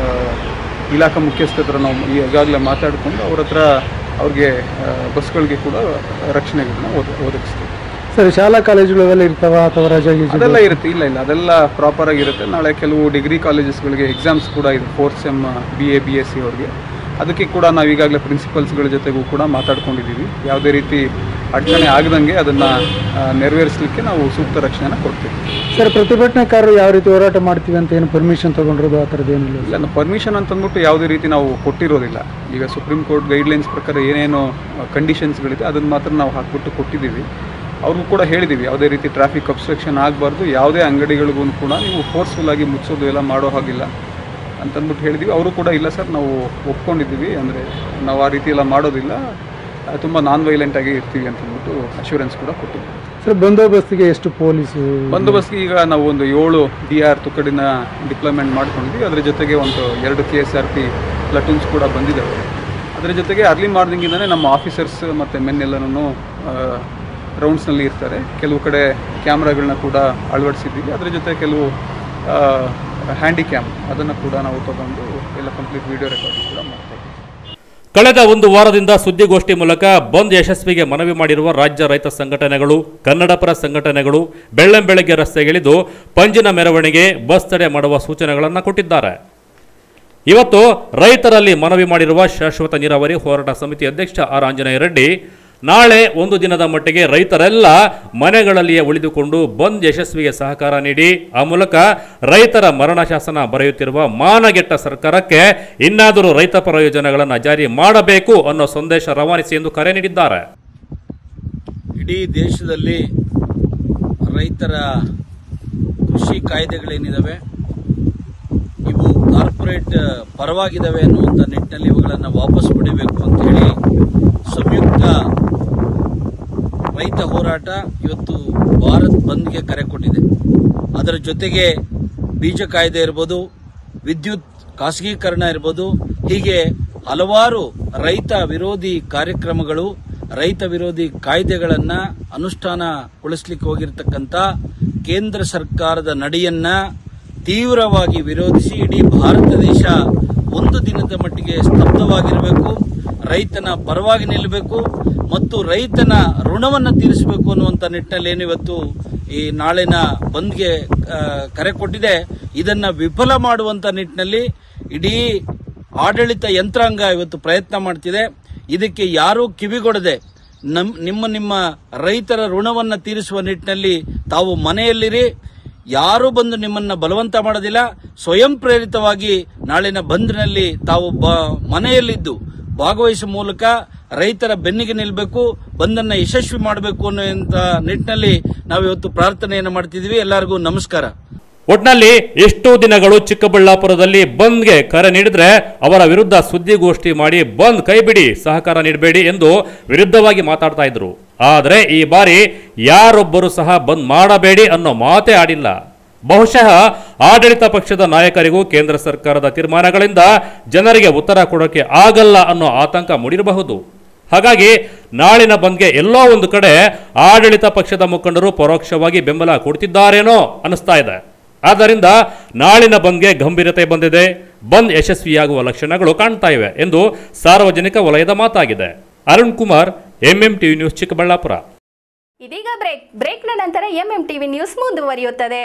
ಇಲಾಖಾ ಮುಖ್ಯಸ್ಥ ಹತ್ರ ನಾವು ಈಗಾಗಲೇ ಮಾತಾಡಿಕೊಂಡು ಅವ್ರ ಹತ್ರ ಅವ್ರಿಗೆ ಆ, ಬಸ್ಗಳಿಗೆ ಕೂಡ ರಕ್ಷಣೆಗಳನ್ನ ಒದ ಒದಗಿಸ್ತೀವಿ ಸರ್ ಶಾಲಾ ಕಾಲೇಜುಗಳೆಲ್ಲ ಇರ್ತಾವ ಅಥವಾ ರಜೆ ಗೀಜೆ ಅದೆಲ್ಲ ಇರುತ್ತೆ ಇಲ್ಲ ಇಲ್ಲ ಅದೆಲ್ಲ ಪ್ರಾಪರ್ ಆಗಿರುತ್ತೆ ನಾಳೆ ಕೆಲವು ಡಿಗ್ರಿ ಕಾಲೇಜಸ್ಗಳಿಗೆ ಎಕ್ಸಾಮ್ಸ್ ಕೂಡ ಇದೆ fourth sem B A B S C ಅವ್ರಿಗೆ ಅದಕ್ಕೆ ಕೂಡ ನಾವು ಈಗಾಗಲೇ ಪ್ರಿನ್ಸಿಪಲ್ಸ್ಗಳ ಜೊತೆಗೂ ಕೂಡ ಮಾತಾಡ್ಕೊಂಡಿದ್ದೀವಿ ಯಾವುದೇ ರೀತಿ ಅಡಚಣೆ ಆಗದಂಗೆ ಅದನ್ನು ನೆರವೇರಿಸಲಿಕ್ಕೆ ನಾವು ಸೂಕ್ತ ರಕ್ಷಣೆನ ಕೊಡ್ತೀವಿ ಸರ್ ಪ್ರತಿಭಟನಾಕಾರರು ಯಾವ ರೀತಿ ಹೋರಾಟ ಮಾಡ್ತೀವಿ ಅಂತ ಏನು ಪರ್ಮಿಷನ್ ತೊಗೊಂಡಿರೋದು ಆ ಥರದ್ದು ಏನಿಲ್ಲ ಇಲ್ಲ ನಾವು ಪರ್ಮಿಷನ್ ಅಂತಂದ್ಬಿಟ್ಟು ಯಾವುದೇ ರೀತಿ ನಾವು ಕೊಟ್ಟಿರೋದಿಲ್ಲ ಈಗ ಸುಪ್ರೀಂ ಕೋರ್ಟ್ ಗೈಡ್ಲೈನ್ಸ್ ಪ್ರಕಾರ ಏನೇನು ಕಂಡೀಷನ್ಸ್ಗಳಿದೆ ಅದನ್ನು ಮಾತ್ರ ನಾವು ಹಾಕ್ಬಿಟ್ಟು ಕೊಟ್ಟಿದ್ದೀವಿ ಅವ್ರಿಗೂ ಕೂಡ ಹೇಳಿದ್ದೀವಿ ಯಾವುದೇ ರೀತಿ ಟ್ರಾಫಿಕ್ ಅಬ್ಸ್ಟ್ರಕ್ಷನ್ ಆಗಬಾರ್ದು ಯಾವುದೇ ಅಂಗಡಿಗಳಿಗೂ ಕೂಡ ನೀವು ಫೋರ್ಸ್ಫುಲ್ ಆಗಿ ಮುಚ್ಚೋದು ಎಲ್ಲ ಮಾಡೋ ಹಾಗಿಲ್ಲ ಅಂತಂದ್ಬಿಟ್ಟು ಹೇಳಿದ್ದೀವಿ ಅವರು ಕೂಡ ಇಲ್ಲ ಸರ್ ನಾವು ಒಪ್ಕೊಂಡಿದ್ದೀವಿ ಅಂದರೆ ನಾವು ಆ ರೀತಿ ಎಲ್ಲ ಮಾಡೋದಿಲ್ಲ ತುಂಬ ನಾನ್ ವೈಲೆಂಟ್ ಆಗಿ ಇರ್ತೀವಿ ಅಂತಂದ್ಬಿಟ್ಟು ಅಶ್ಯೂರೆನ್ಸ್ ಕೂಡ ಕೊಟ್ಟಿದ್ದೀವಿ ಸರ್ ಬಂದೋಬಸ್ತಿಗೆ ಎಷ್ಟು ಪೊಲೀಸು ಬಂದೋಬಸ್ತ್ಗೆ ಈಗ ನಾವು ಒಂದು ಏಳು ಡಿ ಆರ್ ತುಕಡಿನ ಡಿಪ್ಲಾಯ್ಮೆಂಟ್ ಮಾಡ್ಕೊಂಡಿದ್ವಿ ಅದರ ಜೊತೆಗೆ ಒಂದು ಎರಡು K S R P platoons ಕೂಡ ಬಂದಿದ್ದಾವೆ ಅದರ ಜೊತೆಗೆ ಅರ್ಲಿ ಮಾರ್ನಿಂಗಿಂದನೇ ನಮ್ಮ ಆಫೀಸರ್ಸ್ ಮತ್ತು ಮೆನ್ ಎಲ್ಲನೂ ರೌಂಡ್ಸ್ನಲ್ಲಿ ಇರ್ತಾರೆ ಕೆಲವು ಕಡೆ ಕ್ಯಾಮ್ರಾಗಳನ್ನ ಕೂಡ ಅಳವಡಿಸಿದ್ದೀವಿ ಅದರ ಜೊತೆ ಕೆಲವು ಹ್ಯಾಂಡಿ ಕ್ಯಾಮ್ ಅದನ್ನು ಕೂಡ ನಾವು ತಗೊಂಡು ಎಲ್ಲ ಕಂಪ್ಲೀಟ್ ವಿಡಿಯೋ ರೆಕಾರ್ಡಿಂಗ್ ಕೂಡ ಮಾಡ್ತಾ ಇದ್ದೀವಿ ಕಳೆದ ಒಂದು ವಾರದಿಂದ ಸುದ್ದಿಗೋಷ್ಠಿ ಮೂಲಕ ಬಂದ್ ಯಶಸ್ವಿಗೆ ಮನವಿ ಮಾಡಿರುವ ರಾಜ್ಯ ರೈತ ಸಂಘಟನೆಗಳು ಕನ್ನಡಪರ ಸಂಘಟನೆಗಳು ಬೆಳ್ಳಂಬೆಳಗ್ಗೆ ರಸ್ತೆಗಿಳಿದು ಪಂಜಿನ ಮೆರವಣಿಗೆ ಬಸ್ ತಡೆ ಮಾಡುವ ಸೂಚನೆಗಳನ್ನು ಕೊಟ್ಟಿದ್ದಾರೆ ಇವತ್ತು ರೈತರಲ್ಲಿ ಮನವಿ ಮಾಡಿರುವ ಶಾಶ್ವತ ನೀರಾವರಿ ಹೋರಾಟ ಸಮಿತಿ ಅಧ್ಯಕ್ಷ ಆರ್ ಆಂಜನೇಯ ರೆಡ್ಡಿ ನಾಳೆ ಒಂದು ದಿನದ ಮಟ್ಟಿಗೆ ರೈತರೆಲ್ಲ ಮನೆಗಳಲ್ಲಿಯೇ ಉಳಿದುಕೊಂಡು ಬಂದ್ ಯಶಸ್ವಿಗೆ ಸಹಕಾರ ನೀಡಿ ಆ ಮೂಲಕ ರೈತರ ಮರಣ ಶಾಸನ ಬರೆಯುತ್ತಿರುವ ಮಾನಗೆಟ್ಟ ಸರ್ಕಾರಕ್ಕೆ ಇನ್ನಾದರೂ ರೈತ ಪರ ಯೋಜನೆಗಳನ್ನು ಜಾರಿ ಮಾಡಬೇಕು ಅನ್ನೋ ಸಂದೇಶ ರವಾನಿಸಿ ಎಂದು ಕರೆ ನೀಡಿದ್ದಾರೆ ಇಡೀ ದೇಶದಲ್ಲಿ ರೈತರ ಕೃಷಿ ಕಾಯ್ದೆಗಳೇನಿದಾವೆ ಇವು ಕಾರ್ಪೊರೇಟ್ ಪರವಾಗಿದ್ದಾವೆ ಅನ್ನುವಂಥ ನಿಟ್ಟಿನಲ್ಲಿ ಇವುಗಳನ್ನು ವಾಪಸ್ ಪಡಿಬೇಕು ಅಂತ ಹೇಳಿ ಸಂಯುಕ್ತ ರೈತ ಹೋರಾಟ ಇವತ್ತು ಭಾರತ್ ಬಂದ್ಗೆ ಕರೆ ಕೊಟ್ಟಿದೆ ಅದರ ಜೊತೆಗೆ ಬೀಜ ಕಾಯ್ದೆ ಇರ್ಬೋದು ವಿದ್ಯುತ್ ಖಾಸಗೀಕರಣ ಇರ್ಬೋದು ಹೀಗೆ ಹಲವಾರು ರೈತ ವಿರೋಧಿ ಕಾರ್ಯಕ್ರಮಗಳು ರೈತ ವಿರೋಧಿ ಕಾಯ್ದೆಗಳನ್ನ ಅನುಷ್ಠಾನಗೊಳಿಸ್ಲಿಕ್ಕೆ ಹೋಗಿರ್ತಕ್ಕಂಥ ಕೇಂದ್ರ ಸರ್ಕಾರದ ನಡೆಯನ್ನ ತೀವ್ರವಾಗಿ ವಿರೋಧಿಸಿ ಇಡೀ ಭಾರತ ದೇಶ ಒಂದು ದಿನದ ಮಟ್ಟಿಗೆ ಸ್ತಬ್ಧವಾಗಿರಬೇಕು ರೈತನ ಪರವಾಗಿ ನಿಲ್ಲಬೇಕು ಮತ್ತು ರೈತನ ಋಣವನ್ನು ತೀರಿಸಬೇಕು ಅನ್ನುವಂಥ ನಿಟ್ಟಿನಲ್ಲಿ ಏನು ಇವತ್ತು ಈ ನಾಳಿನ ಬಂದ್ಗೆ ಆ, ಕರೆ ಕೊಟ್ಟಿದೆ ಇದನ್ನ ವಿಫಲ ಮಾಡುವಂತ ನಿಟ್ಟಿನಲ್ಲಿ ಇಡೀ ಆಡಳಿತ ಯಂತ್ರಾಂಗ ಇವತ್ತು ಪ್ರಯತ್ನ ಮಾಡ್ತಿದೆ ಇದಕ್ಕೆ ಯಾರೂ ಕಿವಿಗೊಡದೆ ನಮ್ ನಿಮ್ಮ ನಿಮ್ಮ ರೈತರ ಋಣವನ್ನ ತೀರಿಸುವ ನಿಟ್ಟಿನಲ್ಲಿ ತಾವು ಮನೆಯಲ್ಲಿರಿ ಯಾರೂ ಬಂದು ನಿಮ್ಮನ್ನ ಬಲವಂತ ಮಾಡೋದಿಲ್ಲ ಸ್ವಯಂ ಪ್ರೇರಿತವಾಗಿ ನಾಳಿನ ಬಂದ್ನಲ್ಲಿ ತಾವು ಬ ಮನೆಯಲ್ಲಿದ್ದು ಭಾಗವಹಿಸುವ ಮೂಲಕ ರೈತರ ಬೆನ್ನಿಗೆ ನಿಲ್ಲಬೇಕು ಬಂದನ್ನ ಯಶಸ್ವಿ ಮಾಡಬೇಕು ಅನ್ನುವಂತ ನಿಟ್ಟಿನಲ್ಲಿ ನಾವು ಇವತ್ತು ಪ್ರಾರ್ಥನೆಯನ್ನು ಮಾಡ್ತಿದ್ದೀವಿ ಎಲ್ಲರಿಗೂ ನಮಸ್ಕಾರ ಒಟ್ನಲ್ಲಿ ಇಷ್ಟು ದಿನಗಳು ಚಿಕ್ಕಬಳ್ಳಾಪುರದಲ್ಲಿ ಬಂದ್ಗೆ ಕರೆ ನೀಡಿದ್ರೆ ಅವರ ವಿರುದ್ಧ ಸುದ್ದಿಗೋಷ್ಠಿ ಮಾಡಿ ಬಂದ್ ಕೈಬಿಡಿ ಸಹಕಾರ ನೀಡಬೇಡಿ ಎಂದು ವಿರುದ್ಧವಾಗಿ ಮಾತಾಡ್ತಾ ಇದ್ರು ಆದರೆ ಈ ಬಾರಿ ಯಾರೊಬ್ಬರು ಸಹ ಬಂದ್ ಮಾಡಬೇಡಿ ಅನ್ನೋ ಮಾತೇ ಆಡಿಲ್ಲ ಬಹುಶಃ ಆಡಳಿತ ಪಕ್ಷದ ನಾಯಕರಿಗೂ ಕೇಂದ್ರ ಸರ್ಕಾರದ ತೀರ್ಮಾನಗಳಿಂದ ಜನರಿಗೆ ಉತ್ತರ ಕೊಡೋಕೆ ಆಗಲ್ಲ ಅನ್ನೋ ಆತಂಕ ಮೂಡಿರಬಹುದು ಹಾಗಾಗಿ ನಾಳಿನ ಬಂದ್ಗೆ ಎಲ್ಲೋ ಒಂದು ಕಡೆ ಆಡಳಿತ ಪಕ್ಷದ ಮುಖಂಡರು ಪರೋಕ್ಷವಾಗಿ ಬೆಂಬಲ ಕೊಡ್ತಿದ್ದಾರೇನೋ ಅನಿಸ್ತಾ ಇದೆ ಆದ್ದರಿಂದ ನಾಳಿನ ಬಂದ್ಗೆ ಗಂಭೀರತೆ ಬಂದಿದೆ ಬಂದ್ ಯಶಸ್ವಿಯಾಗುವ ಲಕ್ಷಣಗಳು ಕಾಣ್ತಾ ಇವೆ ಎಂದು ಸಾರ್ವಜನಿಕ ವಲಯದ ಮಾತಾಗಿದೆ Arun Kumar MM TV news Chikkaballapur ಇದೀಗ ಬ್ರೇಕ್ ಬ್ರೇಕ್ನ ನಂತರ ಎಂಎಂ ಟಿವಿ ನ್ಯೂಸ್ ಮುಂದುವರಿಯುತ್ತದೆ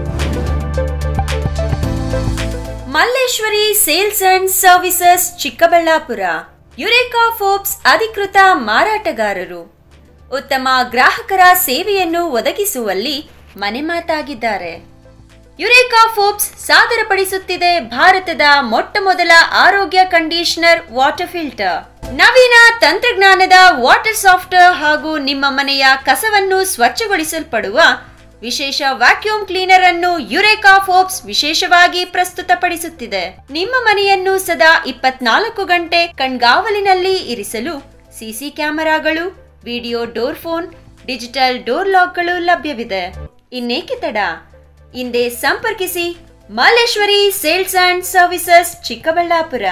Malleshwari sales and services Chikkaballapur Eureka Forbes ಅಧಿಕೃತ ಮಾರಾಟಗಾರರು ಉತ್ತಮ ಗ್ರಾಹಕರ ಸೇವೆಯನ್ನು ಒದಗಿಸುವಲ್ಲಿ ಮನೆಮಾತಾಗಿದ್ದಾರೆ ಯುರೇಕಾ ಫೋಬ್ಸ್ ಸಾದರಪಡಿಸುತ್ತಿದೆ ಭಾರತದ ಮೊಟ್ಟ ಮೊದಲ ಆರೋಗ್ಯ ಕಂಡೀಷನರ್ ವಾಟರ್ ಫಿಲ್ಟರ್ ನವೀನ ತಂತ್ರಜ್ಞಾನದ ವಾಟರ್ ಸಾಫ್ಟರ್ ಹಾಗೂ ನಿಮ್ಮ ಮನೆಯ ಕಸವನ್ನು ಸ್ವಚ್ಛಗೊಳಿಸಲ್ಪಡುವ ವಿಶೇಷ ವ್ಯಾಕ್ಯೂಮ್ ಕ್ಲೀನರ್ ಅನ್ನು ಯುರೇಕಾ ಫೋಬ್ಸ್ ವಿಶೇಷವಾಗಿ ಪ್ರಸ್ತುತಪಡಿಸುತ್ತಿದೆ ನಿಮ್ಮ ಮನೆಯನ್ನು ಸದಾ ಇಪ್ಪತ್ನಾಲ್ಕು ಗಂಟೆ ಕಣ್ಗಾವಲಿನಲ್ಲಿ ಇರಿಸಲು ಸಿಸಿ ಕ್ಯಾಮೆರಾಗಳು video door phone digital door ಲಾಕ್ಗಳು ಲಭ್ಯವಿದೆ ಇನ್ನೇಕೆ ತಡ ಹಿಂದೆ ಸಂಪರ್ಕಿಸಿ Malleshwari sales and services Chikkaballapur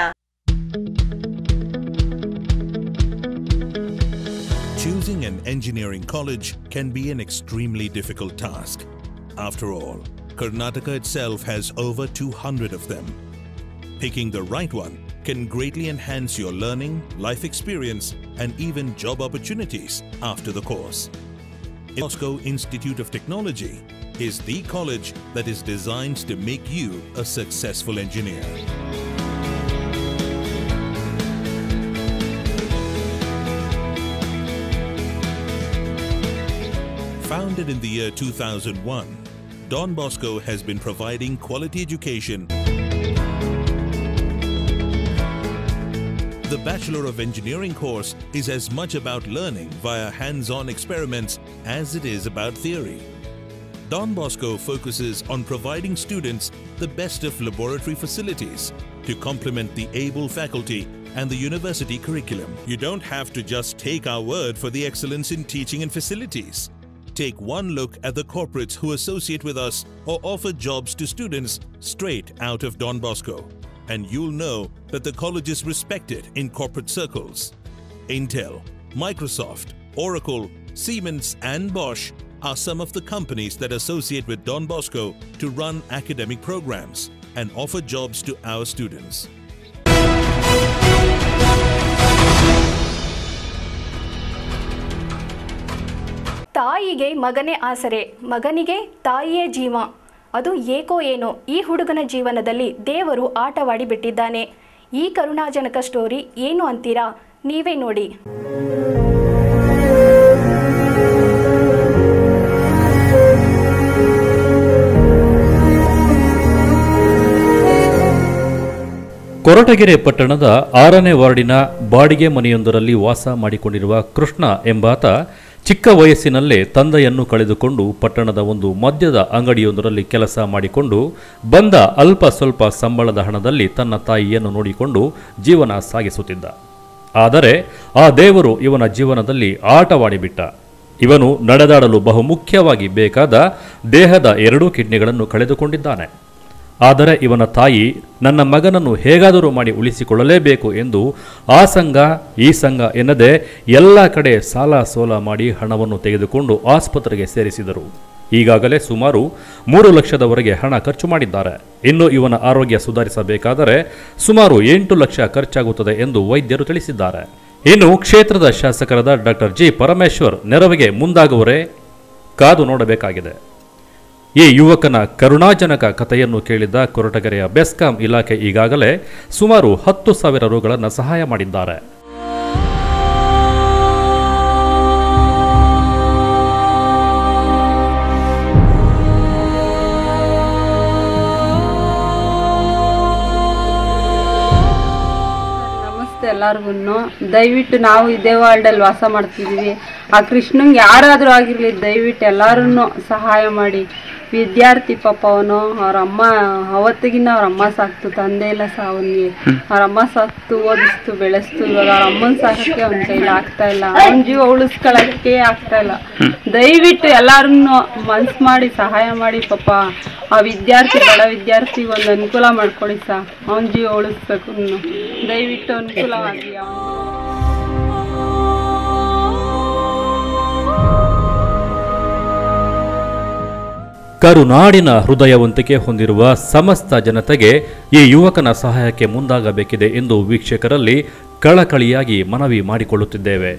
Choosing an engineering college can be an extremely difficult task. After all, Karnataka itself has over 200 of them. Picking the right one can greatly enhance your learning, life experience, and even job opportunities after the course. Moscow Institute of Technology is the college that is designed to make you a successful engineer. Founded in the year 2001, Don Bosco has been providing quality education. The Bachelor of Engineering course is as much about learning via hands on experiments as it is about theory. Don Bosco focuses on providing students the best of laboratory facilities to complement the able faculty and the university curriculum. You don't have to just take our word for the excellence in teaching and facilities. Take one look at the corporates who associate with us or offer jobs to students straight out of Don Bosco, and you'll know that the college is respected in corporate circles. Intel, Microsoft, Oracle, Siemens, and Bosch are some of the companies that associate with Don Bosco to run academic programs and offer jobs to our students. ತಾಯಿಗೆ ಮಗನೇ ಆಸರೆ ಮಗನಿಗೆ ತಾಯಿಯೇ ಜೀವ ಅದು ಏಕೋ ಏನೋ ಈ ಹುಡುಗನ ಜೀವನದಲ್ಲಿ ದೇವರು ಆಟವಾಡಿ ಬಿಟ್ಟಿದ್ದಾನೆ ಈ ಕರುಣಾಜನಕ ಸ್ಟೋರಿ ಏನು ಅಂತೀರಾ ನೀವೇ ನೋಡಿ ಕೊರಟಗೆರೆ ಪಟ್ಟಣದ ಆರನೇ ವಾರ್ಡಿನ ಬಾಡಿಗೆ ಮನೆಯೊಂದರಲ್ಲಿ ವಾಸ ಮಾಡಿಕೊಂಡಿರುವ ಕೃಷ್ಣ ಎಂಬಾತ ಚಿಕ್ಕ ವಯಸ್ಸಿನಲ್ಲೇ ತಂದೆಯನ್ನು ಕಳೆದುಕೊಂಡು ಪಟ್ಟಣದ ಒಂದು ಮದ್ಯದ ಅಂಗಡಿಯೊಂದರಲ್ಲಿ ಕೆಲಸ ಮಾಡಿಕೊಂಡು ಬಂದ ಅಲ್ಪ ಸ್ವಲ್ಪ ಸಂಬಳದ ಹಣದಲ್ಲಿ ತನ್ನ ತಾಯಿಯನ್ನು ನೋಡಿಕೊಂಡು ಜೀವನ ಸಾಗಿಸುತ್ತಿದ್ದ ಆದರೆ ಆ ದೇವರು ಇವನ ಜೀವನದಲ್ಲಿ ಆಟವಾಡಿಬಿಟ್ಟ ಇವನು ನಡೆದಾಡಲು ಬಹುಮುಖ್ಯವಾಗಿ ಬೇಕಾದ ದೇಹದ ಎರಡೂ ಕಿಡ್ನಿಗಳನ್ನು ಕಳೆದುಕೊಂಡಿದ್ದಾನೆ ಆದರೆ ಇವನ ತಾಯಿ ನನ್ನ ಮಗನನ್ನು ಹೇಗಾದರೂ ಮಾಡಿ ಉಳಿಸಿಕೊಳ್ಳಲೇಬೇಕು ಎಂದು ಆ ಸಂಘ ಈ ಸಂಘ ಎನ್ನದೆ ಎಲ್ಲ ಕಡೆ ಸಾಲ ಸೋಲ ಮಾಡಿ ಹಣವನ್ನು ತೆಗೆದುಕೊಂಡು ಆಸ್ಪತ್ರೆಗೆ ಸೇರಿಸಿದರು ಈಗಾಗಲೇ ಸುಮಾರು ಮೂರು ಲಕ್ಷದವರೆಗೆ ಹಣ ಖರ್ಚು ಮಾಡಿದ್ದಾರೆ ಇನ್ನು ಇವನ ಆರೋಗ್ಯ ಸುಧಾರಿಸಬೇಕಾದರೆ ಸುಮಾರು ಎಂಟು ಲಕ್ಷ ಖರ್ಚಾಗುತ್ತದೆ ಎಂದು ವೈದ್ಯರು ತಿಳಿಸಿದ್ದಾರೆ ಇನ್ನು ಕ್ಷೇತ್ರದ ಶಾಸಕರಾದ ಡಾಕ್ಟರ್ ಜಿ ಪರಮೇಶ್ವರ್ ನೆರವಿಗೆ ಮುಂದಾಗುವರೇ ಕಾದು ನೋಡಬೇಕಾಗಿದೆ ಈ ಯುವಕನ ಕರುಣಾಜನಕ ಕಥೆಯನ್ನು ಕೇಳಿದ್ದ ಕೊರಟಗೆರೆಯ ಬೆಸ್ಕಾಂ ಇಲಾಖೆ ಈಗಾಗಲೇ ಸುಮಾರು ಹತ್ತು ಸಾವಿರ ರುಗಳನ್ನು ಸಹಾಯ ಮಾಡಿದ್ದಾರೆ ನಮಸ್ತೆ ಎಲ್ಲರಿಗೂ ದಯವಿಟ್ಟು ನಾವು ಇದೇ ವಾರ್ಡಲ್ಲಿ ವಾಸ ಮಾಡ್ತಿದ್ದೀವಿ ಆ ಕೃಷ್ಣಂಗೆ ಯಾರಾದರೂ ಆಗಿರಲಿ ದಯವಿಟ್ಟು ಎಲ್ಲರೂ ಸಹಾಯ ಮಾಡಿ ವಿದ್ಯಾರ್ಥಿ ಪಾಪ ಅವನು ಅವ್ರ ಅಮ್ಮ ಅವತ್ತಿಗಿನ್ನ ಅವ್ರ ಅಮ್ಮ ಸಾಕ್ತು ತಂದೆ ಇಲ್ಲ ಸಹ ಅವನಿಗೆ ಅವ್ರ ಅಮ್ಮ ಸಾಕ್ತು ಓದಿಸ್ತು ಬೆಳೆಸ್ತು ಇವಾಗ ಅವ್ರ ಅಮ್ಮನ ಸಾಕಕ್ಕೆ ಅವ್ನ ಕೈಲಿ ಆಗ್ತಾ ಇಲ್ಲ ಅವನ ಜೀವ ಉಳಿಸ್ಕೊಳ್ಳೋಕ್ಕೆ ಆಗ್ತಾ ಇಲ್ಲ ದಯವಿಟ್ಟು ಎಲ್ಲಾರನ್ನು ಮನ್ಸು ಮಾಡಿ ಸಹಾಯ ಮಾಡಿ ಪಾಪ ಆ ವಿದ್ಯಾರ್ಥಿ ಬಡ ವಿದ್ಯಾರ್ಥಿಗೆ ಒಂದು ಅನುಕೂಲ ಮಾಡ್ಕೊಡಿ ಸಾ ಅವನ ಜೀವ ಉಳಿಸ್ಬೇಕು ಇನ್ನು. ದಯವಿಟ್ಟು ಅನುಕೂಲವಾಗಿ ಅವ್ನು ಕರುನಾಡಿನ ಹೃದಯವಂತಿಕೆ ಹೊಂದಿರುವ ಸಮಸ್ತ ಜನತೆಗೆ ಈ ಯುವಕನ ಸಹಾಯಕ್ಕೆ ಮುಂದಾಗಬೇಕಿದೆ ಎಂದು ವೀಕ್ಷಕರಲ್ಲಿ ಕಳಕಳಿಯಾಗಿ ಮನವಿ ಮಾಡಿಕೊಳ್ಳುತ್ತಿದ್ದೇವೆ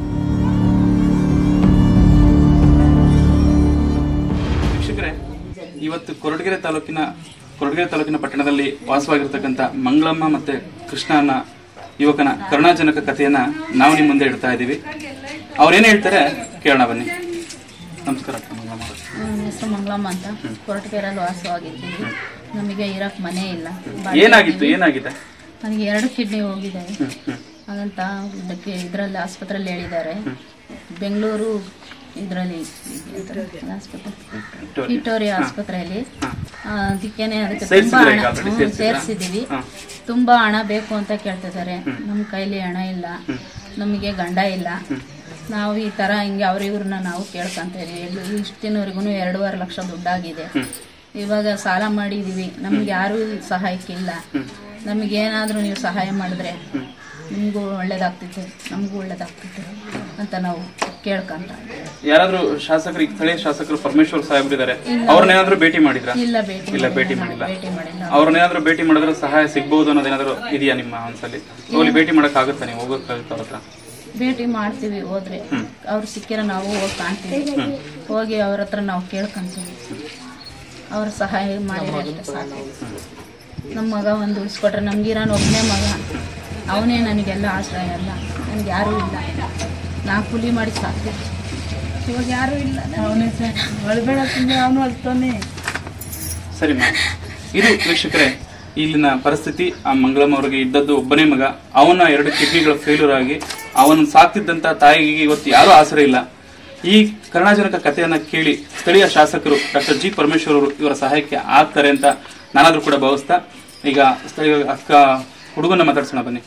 ವೀಕ್ಷಕರೇ ಇವತ್ತು ಕೊರಟಗೆರೆ ತಾಲೂಕಿನ ಕೊರಟಗೆರೆ ತಾಲೂಕಿನ ಪಟ್ಟಣದಲ್ಲಿ ವಾಸವಾಗಿರ್ತಕ್ಕಂಥ ಮಂಗಳಮ್ಮ ಮತ್ತೆ ಕೃಷ್ಣ ಅನ್ನ ಯುವಕನ ಕರುಣಾಜನಕ ಕಥೆಯನ್ನ ನಾವು ನಿಮ್ಮ ಮುಂದೆ ಇಡ್ತಾ ಇದ್ದೀವಿ ಅವ್ರೇನ್ ಹೇಳ್ತಾರೆ ಕೇಳೋಣ ಬನ್ನಿ ನಮಸ್ಕಾರ ಮಂಗಳಮ್ಮ ಅವರೇ. ಹೆಸರು ಮಂಗಳಮ್ಮ ಅಂತ ಕೊರಟಗೆರೆಯಲ್ಲಿ ವಾಸವಾಗಿದ್ದೀವಿ ನಮಗೆ ಇರಕ್ಕೆ ಮನೆ ಇಲ್ಲ ಬಾಡಿಗೆ ಏನಾಗಿತ್ತು ಮನೆ. ಏನಾಗಿದೆ ನನಗೆ ಎರಡು ಕಿಡ್ನಿ ಹೋಗಿದೆ ಹಾಗಂತ ಇದಕ್ಕೆ ಇದರಲ್ಲಿ ಆಸ್ಪತ್ರೆಯಲ್ಲಿ ಹೇಳಿದ್ದಾರೆ ಬೆಂಗಳೂರು ಇದರಲ್ಲಿ ಆಸ್ಪತ್ರೆ ವಿಕ್ಟೋರಿಯಾ ಆಸ್ಪತ್ರೆಯಲ್ಲಿ ಆ, ಅದಕ್ಕೇನೆ ಅದಕ್ಕೆ ತುಂಬಾ ಸೇರ್ಸಿದ್ದೀರಾ ಹಣ ಈಗ already? ಹ್ಮ್, ಸೇರ್ಸಿದ್ದೀರಾ? ಸೇರ್ಸಿದ್ದೀವಿ ಹಾ. ತುಂಬಾ ಹಣ ಬೇಕು ಅಂತ ಕೇಳ್ತಿದ್ದಾರೆ ನಮ್ಮ ಕೈಲಿ ಹಣ ಇಲ್ಲ ನಮಗೆ ಗಂಡ ಇಲ್ಲ ನಾವು ಈ ತರ ಹಿಂಗೆ ಅವ್ರ ಇವ್ರನ್ನ ನಾವು ಕೇಳ್ಕೊಂತ ಇದೀವಿ ಇಷ್ಟು ದಿನವರೆಗೂ ಎರಡೂವರೆ ಲಕ್ಷ ದುಡ್ಡಾಗಿದೆ ಇವಾಗ ಸಾಲ ಮಾಡಿದೀವಿ ನಮ್ಗೆ ಯಾರೂ ಸಹಾಯಕ್ಕಿಲ್ಲ ನಮಗೇನಾದ್ರೂ ನೀವು ಸಹಾಯ ಮಾಡಿದ್ರೆ ನಿಮಗೂ ಒಳ್ಳೇದಾಗ್ತೈತೆ ನಮಗೂ ಒಳ್ಳೇದಾಗ್ತೈತೆ ಅಂತ ನಾವು ಕೇಳ್ಕೊಂತ ಯಾರಾದ್ರೂ ಶಾಸಕರು ಈಗ ಸ್ಥಳೀಯ ಶಾಸಕರು ಪರಮೇಶ್ವರ್ ಸಾಹೇಬ್ರಿದ್ದಾರೆ ಇಲ್ಲ. ಅವ್ರನ್ನೇನಾದ್ರೂ ಭೇಟಿ ಮಾಡಿದ್ರ ಇಲ್ಲ ಭೇಟಿ ಇಲ್ಲ ಮಾಡಿಲ್ಲ, ಭೇಟಿ ನಾವು ಮಾಡಿಲ್ಲ ಭೇಟಿ ಮಾಡಿಲ್ಲ. ಅವ್ರನ್ನೇನಾದ್ರೂ ಭೇಟಿ ಮಾಡಿದ್ರೆ ಸಹಾಯ ಸಿಗ್ಬಹುದು ಅನ್ನೋದೇನಾದ್ರೂ ಇದೆಯಾ ನಿಮ್ಮ ಒಂದ್ಸಲಿ ಹೋಗ್ಲಿ ಭೇಟಿ ಮಾಡಕ್ ಆಗುತ್ತಾ ನೀವು ಹೋಗೋಕ್ಕಾಗುತ್ತಾ ಅವ್ರ ಹತ್ರ ಭೇಟಿ ಮಾಡ್ತೀವಿ ಹೋದ್ರೆ ಅವ್ರು ಸಿಕ್ಕಿರ ನಾವು ಹೋಗಿ ಕಾಣ್ತೀವಿ ಹೋಗಿ ಅವ್ರ ಹತ್ರ ನಾವು ಕೇಳ್ಕೊಂತೀವಿ ಅವ್ರ ಸಹಾಯ ಮಾಡಿದ್ರೆ ಸಾಕು ನಮ್ಮ ಮಗ ಒಂದು ಉಳಿಸ್ಕೊಟ್ರೆ ನಮ್ಗಿರೋನು ಒಬ್ಬನೇ ಮಗ ಅವನೇ ನನಗೆಲ್ಲ ಆಶ್ರಯ ಅಲ್ಲ ನನಗೆ ಯಾರೂ ಇಲ್ಲ ನಾ ಕೂಲಿ ಮಾಡಿ ಸಾಕ್ತೀನಿ ಇವಾಗ ಯಾರೂ ಇಲ್ಲ ಅವನೇ ಸರ್ ಅಳ್ಬೇಡ ಸುಮ್ಮನೆ ಅವನು ಅಳ್ತಾನೆ ಸರಿ ಮಾ ಇದು ವೀಕ್ಷಕರೇ ಇಲ್ಲಿನ ಪರಿಸ್ಥಿತಿ ಆ ಮಂಗಳಮ್ಮ ಅವರಿಗೆ ಇದ್ದದ್ದು ಒಬ್ಬನೇ ಮಗ ಅವನ ಎರಡು ಕಿಡ್ನಿಗಳು ಫೇಲ್ಯೂರ್ ಆಗಿ ಅವನು ಸಾಕ್ತಿದ್ದಂತ ತಾಯಿಗೆ ಇವತ್ತು ಯಾರೂ ಆಸರೆ ಇಲ್ಲ ಈ ಕರುಣಾಜನಕ ಕಥೆಯನ್ನ ಕೇಳಿ ಸ್ಥಳೀಯ ಶಾಸಕರು ಡಾಕ್ಟರ್ ಜಿ ಪರಮೇಶ್ವರ್ ಅವರು ಇವರ ಸಹಾಯಕ್ಕೆ ಆಗ್ತಾರೆ ಅಂತ ನಾನಾದ್ರೂ ಕೂಡ ಭಾವಿಸ್ತಾ ಈಗ ಸ್ಥಳೀಯ ಅಕ್ಕ ಹುಡುಗನ ಮಾತಾಡ್ಸೋಣ ಬನ್ನಿ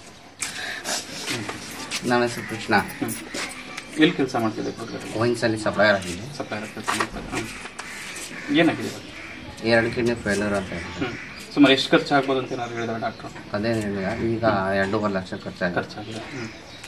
ನನ್ನ ಹೆಸರು ಕೃಷ್ಣ ಎಲ್ಲಿ ಕೆಲಸ ಮಾಡ್ತಿದ್ದೆ ವೈನ್ಸಲ್ಲಿ ಸಪ್ಲೈಯರ್ ಆಗಿದೆ ಸಪ್ಲೈಯರ್ ಕೆಲಸ ಮಾಡ್ತಾರೆ ಹ್ಮ್. ಏನಾಗಿದೆ ಇವಾಗ? ಎರಡು ಕಿಡ್ನಿ ಫೇಲ್ಯೂರ್ ಅಂತ ಹೇಳಿದ್ರು. ಹ್ಮ್. ಸುಮಾರು ಎಷ್ಟು ಖರ್ಚು ಆಗ್ಬೋದು ಅಂತ ಏನಾದ್ರು ಹೇಳಿದ್ರೆ ಡಾಕ್ಟ್ರು ಅದೇ ಹೇಳಿದ ಈಗ ಎರಡೂವರೆ ಲಕ್ಷ ಖರ್ಚಾಗಿದೆ ಖರ್ಚಾಗಿದೆ ಹ್ಮ್.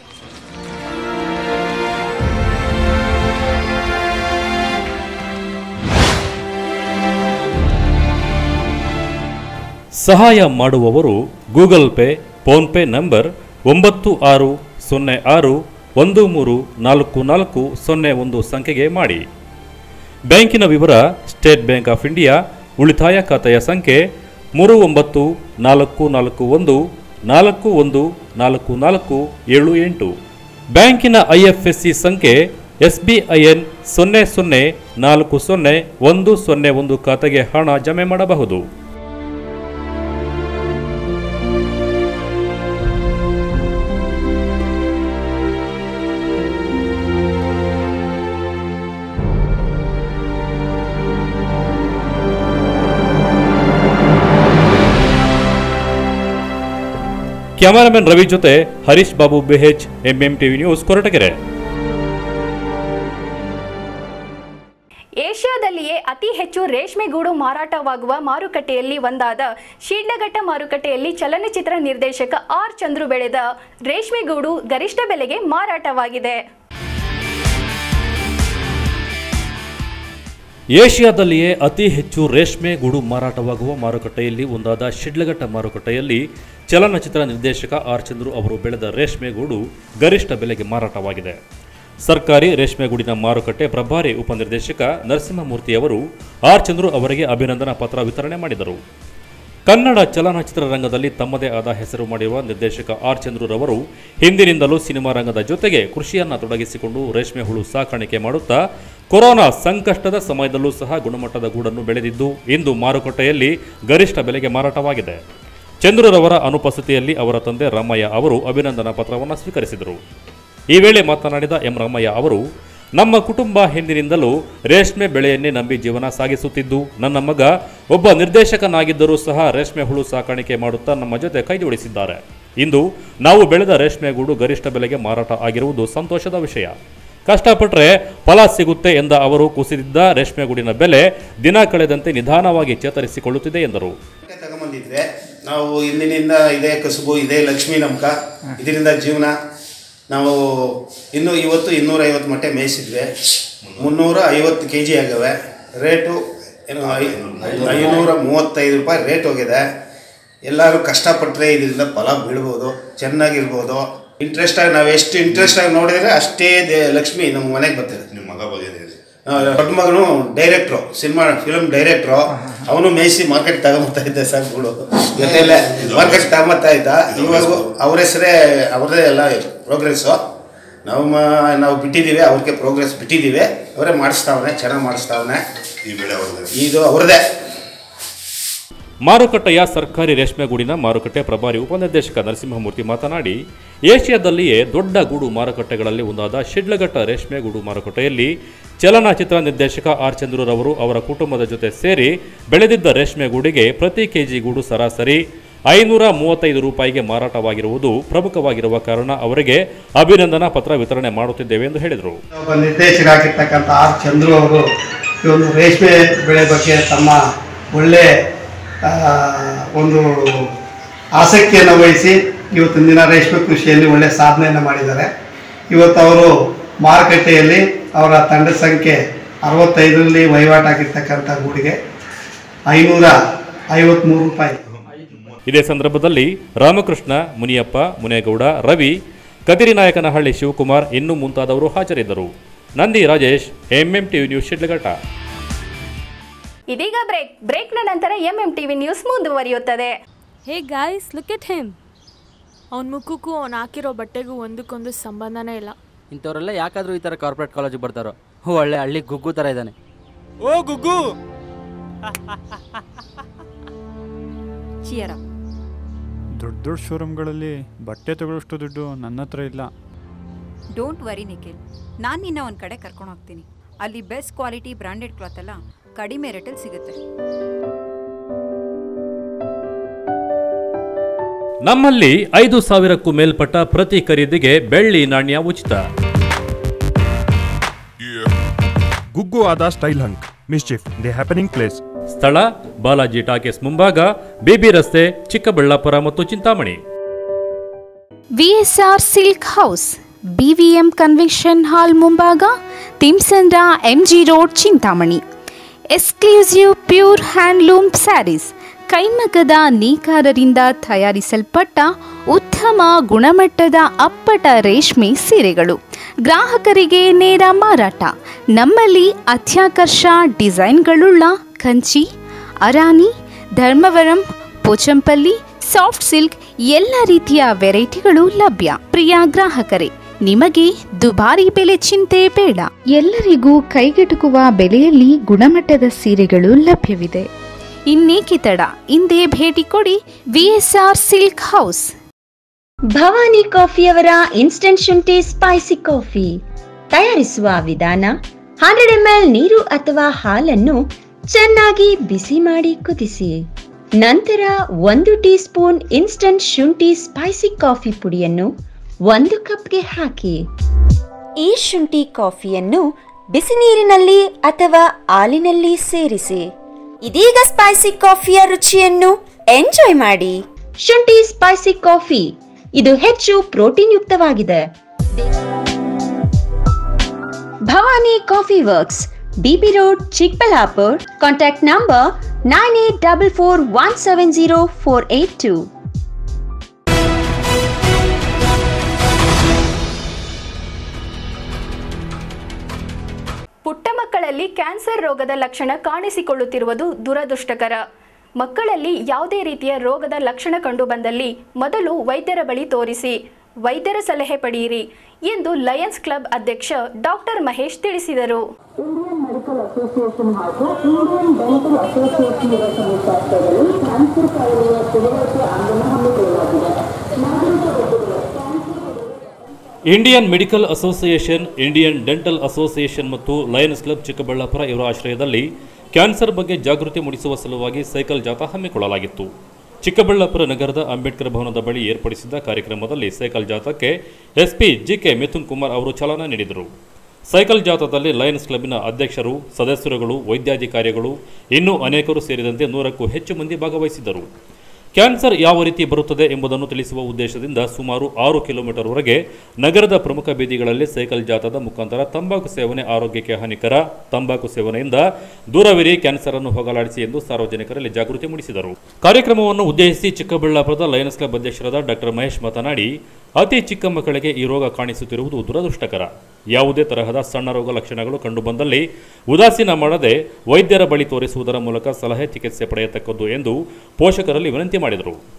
ಸಹಾಯ ಮಾಡುವವರು ಗೂಗಲ್ ಪೇ ಫೋನ್ಪೇ ನಂಬರ್ ಒಂಬತ್ತು ಆರು ಸೊನ್ನೆ ಆರು ಒಂದು ಮೂರು ನಾಲ್ಕು ನಾಲ್ಕು ಸೊನ್ನೆ ಒಂದು ಸಂಖ್ಯೆಗೆ ಮಾಡಿ ಬ್ಯಾಂಕಿನ ವಿವರ ಸ್ಟೇಟ್ ಬ್ಯಾಂಕ್ ಆಫ್ ಇಂಡಿಯಾ ಉಳಿತಾಯ ಖಾತೆಯ ಸಂಖ್ಯೆ ಮೂರು ಒಂಬತ್ತು ನಾಲ್ಕು ನಾಲ್ಕು ಒಂದು ನಾಲ್ಕು ಒಂದು ನಾಲ್ಕು ನಾಲ್ಕು ಏಳು ಎಂಟು ಬ್ಯಾಂಕಿನ ಐಎಫ್ಎಸ್ಸಿ ಸಂಖ್ಯೆ ಎಸ್ ಬಿ ಐ ಎನ್ ಸೊನ್ನೆ ಸೊನ್ನೆ ನಾಲ್ಕು ಸೊನ್ನೆ ಒಂದು ಸೊನ್ನೆ ಒಂದು ಖಾತೆಗೆ ಹಣ ಜಮೆ ಮಾಡಬಹುದು ಕ್ಯಾಮರಾಮನ್ ರವಿ ಜೊತೆ ಹರೀಶ್ ಬಾಬು ಬೆಹೆಚ್ ಎಂಎಂ ಟಿವಿ ನ್ಯೂಸ್ ಕೊರಟಗೆರೆ ಏಷ್ಯಾದಲ್ಲಿಯೇ ಅತಿ ಹೆಚ್ಚು ರೇಷ್ಮೆ ಗೂಡು ಮಾರಾಟವಾಗುವ ಮಾರುಕಟ್ಟೆಯಲ್ಲಿ ಒಂದಾದ ಶಿಡ್ಲಘಟ್ಟ ಮಾರುಕಟ್ಟೆಯಲ್ಲಿ ಚಲನಚಿತ್ರ ನಿರ್ದೇಶಕ ಆರ್ ಚಂದ್ರು ಬೆಳೆದ ರೇಷ್ಮೆ ಗೂಡು ಗರಿಷ್ಠ ಬೆಲೆಗೆ ಮಾರಾಟವಾಗಿದೆ ಏಷ್ಯಾದಲ್ಲಿಯೇ ಅತಿ ಹೆಚ್ಚು ರೇಷ್ಮೆ ಗೂಡು ಮಾರಾಟವಾಗುವ ಮಾರುಕಟ್ಟೆಯಲ್ಲಿ ಒಂದಾದ ಶಿಡ್ಲಘಟ್ಟ ಮಾರುಕಟ್ಟೆಯಲ್ಲಿ ಚಲನಚಿತ್ರ ನಿರ್ದೇಶಕ ಆರ್ ಚಂದ್ರು ಅವರು ಬೆಳೆದ ರೇಷ್ಮೆ ಗೂಡು ಗರಿಷ್ಠ ಬೆಲೆಗೆ ಮಾರಾಟವಾಗಿದೆ ಸರ್ಕಾರಿ ರೇಷ್ಮೆ ಗೂಡಿನ ಮಾರುಕಟ್ಟೆ ಪ್ರಭಾರಿ ಉಪನಿರ್ದೇಶಕ ನರಸಿಂಹಮೂರ್ತಿಯವರು ಆರ್ ಚಂದ್ರು ಅವರಿಗೆ ಅಭಿನಂದನಾ ಪತ್ರ ವಿತರಣೆ ಮಾಡಿದರು ಕನ್ನಡ ಚಲನಚಿತ್ರ ರಂಗದಲ್ಲಿ ತಮ್ಮದೇ ಆದ ಹೆಸರು ಮಾಡಿರುವ ನಿರ್ದೇಶಕ ಆರ್ ಚಂದ್ರುರವರು ಹಿಂದಿನಿಂದಲೂ ಸಿನಿಮಾ ರಂಗದ ಜೊತೆಗೆ ಕೃಷಿಯನ್ನ ತೊಡಗಿಸಿಕೊಂಡು ರೇಷ್ಮೆ ಹುಳು ಸಾಕಾಣಿಕೆ ಮಾಡುತ್ತಾ ಕೊರೋನಾ ಸಂಕಷ್ಟದ ಸಮಯದಲ್ಲೂ ಸಹ ಗುಣಮಟ್ಟದ ಗೂಡನ್ನು ಬೆಳೆದಿದ್ದು ಇಂದು ಮಾರುಕಟ್ಟೆಯಲ್ಲಿ ಗರಿಷ್ಠ ಬೆಲೆಗೆ ಮಾರಾಟವಾಗಿದೆ ಚಂದ್ರುರವರ ಅನುಪಸ್ಥಿತಿಯಲ್ಲಿ ಅವರ ತಂದೆ ರಾಮಯ್ಯ ಅವರು ಅಭಿನಂದನಾ ಪತ್ರವನ್ನು ಸ್ವೀಕರಿಸಿದರು ಈ ವೇಳೆ ಮಾತನಾಡಿದ ಎಂ ರಾಮಯ್ಯ ಅವರು ನಮ್ಮ ಕುಟುಂಬ ಹಿಂದಿನಿಂದಲೂ ರೇಷ್ಮೆ ಬೆಳೆಯನ್ನೇ ನಂಬಿ ಜೀವನ ಸಾಗಿಸುತ್ತಿದ್ದು ನನ್ನ ಮಗ ಒಬ್ಬ ನಿರ್ದೇಶಕನಾಗಿದ್ದರೂ ಸಹ ರೇಷ್ಮೆ ಹುಳು ಸಾಕಾಣಿಕೆ ಮಾಡುತ್ತಾ ನಮ್ಮ ಜೊತೆ ಕೈ ಜೋಡಿಸಿದ್ದಾರೆ ಇಂದು ನಾವು ಬೆಳೆದ ರೇಷ್ಮೆ ಗೂಡು ಗರಿಷ್ಠ ಬೆಲೆಗೆ ಮಾರಾಟ ಆಗಿರುವುದು ಸಂತೋಷದ ವಿಷಯ ಕಷ್ಟಪಟ್ಟರೆ ಫಲ ಸಿಗುತ್ತೆ ಎಂದ ಅವರು ಕುಸಿದಿದ್ದ ರೇಷ್ಮೆ ಗೂಡಿನ ಬೆಲೆ ದಿನ ಕಳೆದಂತೆ ನಿಧಾನವಾಗಿ ಚೇತರಿಸಿಕೊಳ್ಳುತ್ತಿದೆ ಎಂದರು ತಗೊಂಬಂದಿದ್ವಿ ನಾವು ಇಂದಿನಿಂದ ಇದೇ ಕಸುಬು ಇದೇ ಲಕ್ಷ್ಮೀ ನಮ್ಕ ಇದರಿಂದ ಜೀವನ ನಾವು ಇನ್ನು ಇವತ್ತು ಇನ್ನೂರೈವತ್ತು ಮೊಟ್ಟೆ ಮೇಯಿಸಿದ್ವಿ ಮುನ್ನೂರ ಐವತ್ತು ಕೆ ಜಿ ಆಗವೆ ರೇಟು ಏನು ಐ- ಐನೂರ ಮೂವತ್ತೈದು ರೂಪಾಯಿ ರೇಟ್ ಹೋಗಿದೆ ಎಲ್ಲರೂ ಕಷ್ಟಪಟ್ಟರೆ ಇದರಿಂದ ಫಲ ಬೀಳ್ಬೋದು ಚೆನ್ನಾಗಿರ್ಬೋದು ಇಂಟ್ರೆಸ್ಟಾಗಿ ನಾವು ಎಷ್ಟು ಇಂಟ್ರೆಸ್ಟಾಗಿ ನೋಡಿದರೆ ಅಷ್ಟೇ ದೇ- ಲಕ್ಷ್ಮಿ ನಮ್ಮ ಮನೆಗೆ ಬರ್ತದೆ ನಿಮ್ಮ ಮಗ ಬಗ್ಗೆ ದೊಡ್ಡ ಮಗನು ಡೈರೆಕ್ಟ್ರು ಸಿನಿಮಾ ಫಿಲ್ಮ್ ಡೈರೆಕ್ಟ್ರು ಅವನು ಮೇಯಿಸಿ ಮಾರ್ಕೆಟ್ ತಗೊಂಬರ್ತಾ ಇದ್ದೆ ಸರ್ ಬಿಡು ಜೊತೆಯಲ್ಲೇ ಮಾರ್ಕೆಟ್ ತಗೊಂಬರ್ತಾ ಇದ್ದ ಇವಾಗ ಅವ್ರ ಹೆಸರೇ ಅವ್ರದೇ ಎಲ್ಲ ಪ್ರೋಗ್ರೆಸ್ಸು ನಾವು ಮ ನಾವು ಬಿಟ್ಟಿದ್ದೀವಿ ಅವ್ರಿಗೆ ಪ್ರೋಗ್ರೆಸ್ ಬಿಟ್ಟಿದ್ದೀವಿ ಅವರೇ ಮಾಡಿಸ್ತಾವನೆ ಚೆನ್ನಾಗಿ ಮಾಡಿಸ್ತಾವನೆ ಈ ಬೆಳೆ ಅವ್ರದ್ದೇ ಇದು ಅವ್ರದ್ದೇ ಮಾರುಕಟ್ಟೆಯ ಸರ್ಕಾರಿ ರೇಷ್ಮೆ ಗೂಡಿನ ಮಾರುಕಟ್ಟೆ ಪ್ರಭಾರಿ ಉಪನಿರ್ದೇಶಕ ನರಸಿಂಹಮೂರ್ತಿ ಮಾತನಾಡಿ ಏಷ್ಯಾದಲ್ಲಿಯೇ ದೊಡ್ಡ ಗೂಡು ಮಾರುಕಟ್ಟೆಗಳಲ್ಲಿ ಒಂದಾದ ಶಿಡ್ಲಘಟ್ಟ ರೇಷ್ಮೆ ಗೂಡು ಮಾರುಕಟ್ಟೆಯಲ್ಲಿ ಚಲನಚಿತ್ರ ನಿರ್ದೇಶಕ ಆರ್ ಚಂದ್ರರವರು ಅವರ ಕುಟುಂಬದ ಜೊತೆ ಸೇರಿ ಬೆಳೆದಿದ್ದ ರೇಷ್ಮೆ ಗೂಡಿಗೆ ಪ್ರತಿ ಕೆಜಿ ಗೂಡು ಸರಾಸರಿ ಐನೂರ ಮೂವತ್ತೈದು ರೂಪಾಯಿಗೆ ಮಾರಾಟವಾಗಿರುವುದು ಪ್ರಮುಖವಾಗಿರುವ ಕಾರಣ ಅವರಿಗೆ ಅಭಿನಂದನಾ ಪತ್ರ ವಿತರಣೆ ಮಾಡುತ್ತಿದ್ದೇವೆ ಎಂದು ಹೇಳಿದರು ಒಬ್ಬ ನಿರ್ದೇಶಕರಾಗಿರ್ತಕ್ಕಂಥ ಆರ್ ಚಂದ್ರು ಅವರು ಈ ಒಂದು ರೇಷ್ಮೆ ಬೆಳೆ ಬಗ್ಗೆ ತಮ್ಮ ಒಳ್ಳೆ ಆ, ಒಂದು ಆಸಕ್ತಿಯನ್ನು ವಹಿಸಿ ಇವತ್ತಿನ ದಿನ ರೇಷ್ಮೆ ಕೃಷಿಯಲ್ಲಿ ಒಳ್ಳೆ ಸಾಧನೆಯನ್ನು ಮಾಡಿದ್ದಾರೆ ಇವತ್ತು ಅವರು ಮಾರುಕಟ್ಟೆಯಲ್ಲಿ ಅವರ ತಂಡದ ಸಂಖ್ಯೆ ಅರವತ್ತೈದರಲ್ಲಿ ವಹಿವಾಟಾಗಿರ್ತಕ್ಕಂಥ ಗೂಡಿಗೆ ಐನೂರ ಐವತ್ತ್ಮೂರು ರೂಪಾಯಿ ಇದೇ ಸಂದರ್ಭದಲ್ಲಿ ರಾಮಕೃಷ್ಣ ಮುನಿಯಪ್ಪ ಮುನೇಗೌಡ ರವಿ ಕದಿರಿನಾಯಕನಹಳ್ಳಿ ಶಿವಕುಮಾರ್ ಇನ್ನೂ ಮುಂತಾದವರು ಹಾಜರಿದ್ದರು Nandi Rajesh MM TV news Sidlaghatta ಇದೀಗ ಬ್ರೇಕ್ ಬ್ರೇಕ್ನ ನಂತರ ಎಂಎಂ ಟಿವಿ ನ್ಯೂಸ್ ಮುಂದುವರಿಯುತ್ತದೆ hey guys look at him ಅವನ ಮುಖಕ್ಕೂ ಅವ್ನು ಹಾಕಿರೋ ಬಟ್ಟೆಗೂ ಒಂದಕ್ಕೊಂದು ಸಂಬಂಧನೇ ಇಲ್ಲ ಇಂಥವರೆಲ್ಲ ಯಾಕಾದ್ರೂ ಈ ಥರ ಕಾರ್ಪೊರೇಟ್ ಕಾಲೇಜಿಗೆ ಬರ್ತಾರೋ ಒಳ್ಳೆ ಹಳ್ಳಿ ಗುಗ್ಗು ಥರ ಇದ್ದಾನೆ ಓ ಗುಗ್ಗು ಚಿಯರ ದೊಡ್ಡ ದೊಡ್ಡ ಶೋರೂಮ್ಗಳಲ್ಲಿ ಬಟ್ಟೆ ತಗೊಳ್ಳೋಷ್ಟು ದುಡ್ಡು ನನ್ನ ಹತ್ರ ಇಲ್ಲ ಡೋಂಟ್ ವರಿ ನಿಖಿಲ್ ನಾನು ನಿನ್ನ ಒಂದು ಕಡೆ ಕರ್ಕೊಂಡು ಹೋಗ್ತೀನಿ ಅಲ್ಲಿ ಬೆಸ್ಟ್ ಕ್ವಾಲಿಟಿ ಬ್ರಾಂಡೆಡ್ ಕ್ಲಾತ್ ಎಲ್ಲ ಕಡಿಮೆ ರೇಟಲ್ಲಿ ಸಿಗುತ್ತೆ ನಮ್ಮಲ್ಲಿ ಐದು ಸಾವಿರಕ್ಕೂ ಮೇಲ್ಪಟ್ಟ ಪ್ರತಿ ಖರೀದಿಗೆ ಬೆಳ್ಳಿ ನಾಣ್ಯ ಉಚಿತ ಗುಗ್ಗು ಆದ style hunk mischief the happening place ಸ್ಥಳ ಬಾಲಾಜಿ ಟಾಕೀಸ್ ಮುಂಭಾಗ ಬಿಬಿ ರಸ್ತೆ ಚಿಕ್ಕಬಳ್ಳಾಪುರ ಮತ್ತು Chintamani VSR silk house BVM convention hall ಮುಂಭಾಗ Thimsandra MG road Chintamani exclusive pure handloom sarees ಕೈಮಗ್ಗದ ನೇಕಾರರಿಂದ ತಯಾರಿಸಲ್ಪಟ್ಟ ಉತ್ತಮ ಗುಣಮಟ್ಟದ ಅಪ್ಪಟ ರೇಷ್ಮೆ ಸೀರೆಗಳು ಗ್ರಾಹಕರಿಗೆ ನೇರ ಮಾರಾಟ ನಮ್ಮಲ್ಲಿ ಅತ್ಯಾಕರ್ಷ ಡಿಸೈನ್ಗಳುಳ್ಳ ಕಂಚಿ ಅರಾನಿ ಧರ್ಮವರಂ ಪೋಚಂಪಲ್ಲಿ ಸಾಫ್ಟ್ ಸಿಲ್ಕ್ ಎಲ್ಲ ರೀತಿಯ ವೆರೈಟಿಗಳು ಲಭ್ಯ ಪ್ರಿಯ ಗ್ರಾಹಕರೇ ನಿಮಗೆ ದುಬಾರಿ ಬೆಲೆ ಚಿಂತೆ ಬೇಡ ಎಲ್ಲರಿಗೂ ಕೈಗೆಟುಕುವ ಬೆಲೆಯಲ್ಲಿ ಗುಣಮಟ್ಟದ ಸೀರೆಗಳು ಲಭ್ಯವಿದೆ ಇನ್ನೇಕೆ ತಡ ಹಿಂದೆ ಭೇಟಿ ಕೊಡಿ ವಿಎಸ್ಆರ್ ಸಿಲ್ಕ್ ಹೌಸ್ ಭವಾನಿ ಕಾಫಿಯವರ ಇನ್ಸ್ಟಂಟ್ ಶುಂಠಿ ಸ್ಪೈಸಿ ಕಾಫಿ ತಯಾರಿಸುವ ವಿಧಾನ ಹಂಡ್ರೆಡ್ ಎಂ ಎಲ್ ನೀರು ಅಥವಾ ಹಾಲನ್ನು ಚೆನ್ನಾಗಿ ಬಿಸಿ ಮಾಡಿ ಕುದಿಸಿ ನಂತರ ಒಂದು ಟೀ ಸ್ಪೂನ್ ಇನ್ಸ್ಟಂಟ್ ಶುಂಠಿ ಸ್ಪೈಸಿ ಕಾಫಿ ಪುಡಿಯನ್ನು ಒಂದು ಕಪ್ಗೆ ಹಾಕಿ ಈ ಶುಂಠಿ ಕಾಫಿಯನ್ನು ಬಿಸಿ ನೀರಿನಲ್ಲಿ ಅಥವಾ ಹಾಲಿನಲ್ಲಿ ಸೇರಿಸಿ ಇದೀಗ ಸ್ಪೈಸಿ ಕಾಫಿಯ ರುಚಿಯನ್ನು ಎಂಜಾಯ್ ಮಾಡಿ ಶುಂಠಿ ಸ್ಪೈಸಿ ಕಾಫಿ ಇದು ಹೆಚ್ಚು ಪ್ರೋಟೀನ್ ಯುಕ್ತವಾಗಿದೆ Bhavani coffee works BB road Chikkaballapur contact number nine eight double four one seven zero four eight two ಪುಟ್ಟ ಮಕ್ಕಳಲ್ಲಿ ಕ್ಯಾನ್ಸರ್ ರೋಗದ ಲಕ್ಷಣ ಕಾಣಿಸಿಕೊಳ್ಳುತ್ತಿರುವುದು ದುರದೃಷ್ಟಕರ ಮಕ್ಕಳಲ್ಲಿ ಯಾವುದೇ ರೀತಿಯ ರೋಗದ ಲಕ್ಷಣ ಕಂಡುಬಂದಲ್ಲಿ ಮೊದಲು ವೈದ್ಯರ ಬಳಿ ತೋರಿಸಿ ವೈದ್ಯರ ಸಲಹೆ ಪಡೆಯಿರಿ ಎಂದು ಲಯನ್ಸ್ ಕ್ಲಬ್ ಅಧ್ಯಕ್ಷ ಡಾಕ್ಟರ್ ಮಹೇಶ್ ತಿಳಿಸಿದರು ಇಂಡಿಯನ್ ಮೆಡಿಕಲ್ ಅಸೋಸಿಯೇಷನ್ ಹಾಗೂ ಇಂಡಿಯನ್ ಡೆಂಟಲ್ ಅಸೋಸಿಯೇಷನ್ ಇರುವ ಸಂಸ್ಥೆಗಳಲ್ಲಿ ಕ್ಯಾನ್ಸರ್ ಕಾಯಿಲೆಯ ತಿಳುವಳಿಕೆ ಆಂದೋಲನ ಹಮ್ಮಿಕೊಳ್ಳಲಾಗಿದೆ ನಾಗರಿಕ ವ್ಯಕ್ತಿಗಳು Indian medical association Indian dental association ಮತ್ತು ಲಯನ್ಸ್ ಕ್ಲಬ್ ಚಿಕ್ಕಬಳ್ಳಾಪುರ ಇವರ ಆಶ್ರಯದಲ್ಲಿ ಕ್ಯಾನ್ಸರ್ ಬಗ್ಗೆ ಜಾಗೃತಿ ಮೂಡಿಸುವ ಸಲುವಾಗಿ ಸೈಕಲ್ ಜಾಥಾ ಹಮ್ಮಿಕೊಳ್ಳಲಾಗಿತ್ತು ಚಿಕ್ಕಬಳ್ಳಾಪುರ ನಗರದ ಅಂಬೇಡ್ಕರ್ ಭವನದ ಬಳಿ ಏರ್ಪಡಿಸಿದ್ದ ಕಾರ್ಯಕ್ರಮದಲ್ಲಿ ಸೈಕಲ್ ಜಾಥಾಕ್ಕೆ ಎಸ್ಪಿ ಜಿಕೆ ಮಿಥುನ್ ಕುಮಾರ್ ಅವರು ಚಾಲನೆ ನೀಡಿದರು ಸೈಕಲ್ ಜಾಥಾದಲ್ಲಿ ಲಯನ್ಸ್ ಕ್ಲಬ್ನ ಅಧ್ಯಕ್ಷರು ಸದಸ್ಯರುಗಳು ವೈದ್ಯಾಧಿಕಾರಿಗಳು ಇನ್ನೂ ಅನೇಕರು ಸೇರಿದಂತೆ ನೂರಕ್ಕೂ ಹೆಚ್ಚು ಮಂದಿ ಭಾಗವಹಿಸಿದ್ದರು ಕ್ಯಾನ್ಸರ್ ಯಾವ ರೀತಿ ಬರುತ್ತದೆ ಎಂಬುದನ್ನು ತಿಳಿಸುವ ಉದ್ದೇಶದಿಂದ ಸುಮಾರು ಆರು ಕಿಲೋಮೀಟರ್ವರೆಗೆ ನಗರದ ಪ್ರಮುಖ ಬೀದಿಗಳಲ್ಲಿ ಸೈಕಲ್ ಜಾಥಾದ ಮುಖಾಂತರ ತಂಬಾಕು ಸೇವನೆ ಆರೋಗ್ಯಕ್ಕೆ ಹಾನಿಕರ ತಂಬಾಕು ಸೇವನೆಯಿಂದ ದೂರವಿರಿ ಕ್ಯಾನ್ಸರ್ ಅನ್ನು ಹೋಗಲಾಡಿಸಿ ಎಂದು ಸಾರ್ವಜನಿಕರಲ್ಲಿ ಜಾಗೃತಿ ಮೂಡಿಸಿದರು ಕಾರ್ಯಕ್ರಮವನ್ನು ಉದ್ದೇಶಿಸಿ ಚಿಕ್ಕಬಳ್ಳಾಪುರದ ಲಯನ್ಸ್ ಕ್ಲಬ್ ಅಧ್ಯಕ್ಷರಾದ ಡಾಕ್ಟರ್ ಮಹೇಶ್ ಮಾತನಾಡಿ ಅತಿ ಚಿಕ್ಕ ಮಕ್ಕಳಿಗೆ ಈ ರೋಗ ಕಾಣಿಸುತ್ತಿರುವುದು ದುರದೃಷ್ಟಕರ ಯಾವುದೇ ತರಹದ ಸಣ್ಣ ರೋಗ ಲಕ್ಷಣಗಳು ಕಂಡುಬಂದಲ್ಲಿ ಉದಾಸೀನ ಮಾಡದೆ ವೈದ್ಯರ ಬಳಿ ತೋರಿಸುವುದರ ಮೂಲಕ ಸಲಹೆ ಚಿಕಿತ್ಸೆ ಪಡೆಯತಕ್ಕದ್ದು ಎಂದು ಪೋಷಕರಲ್ಲಿ ವಿನಂತಿ ಮಾಡಿದರು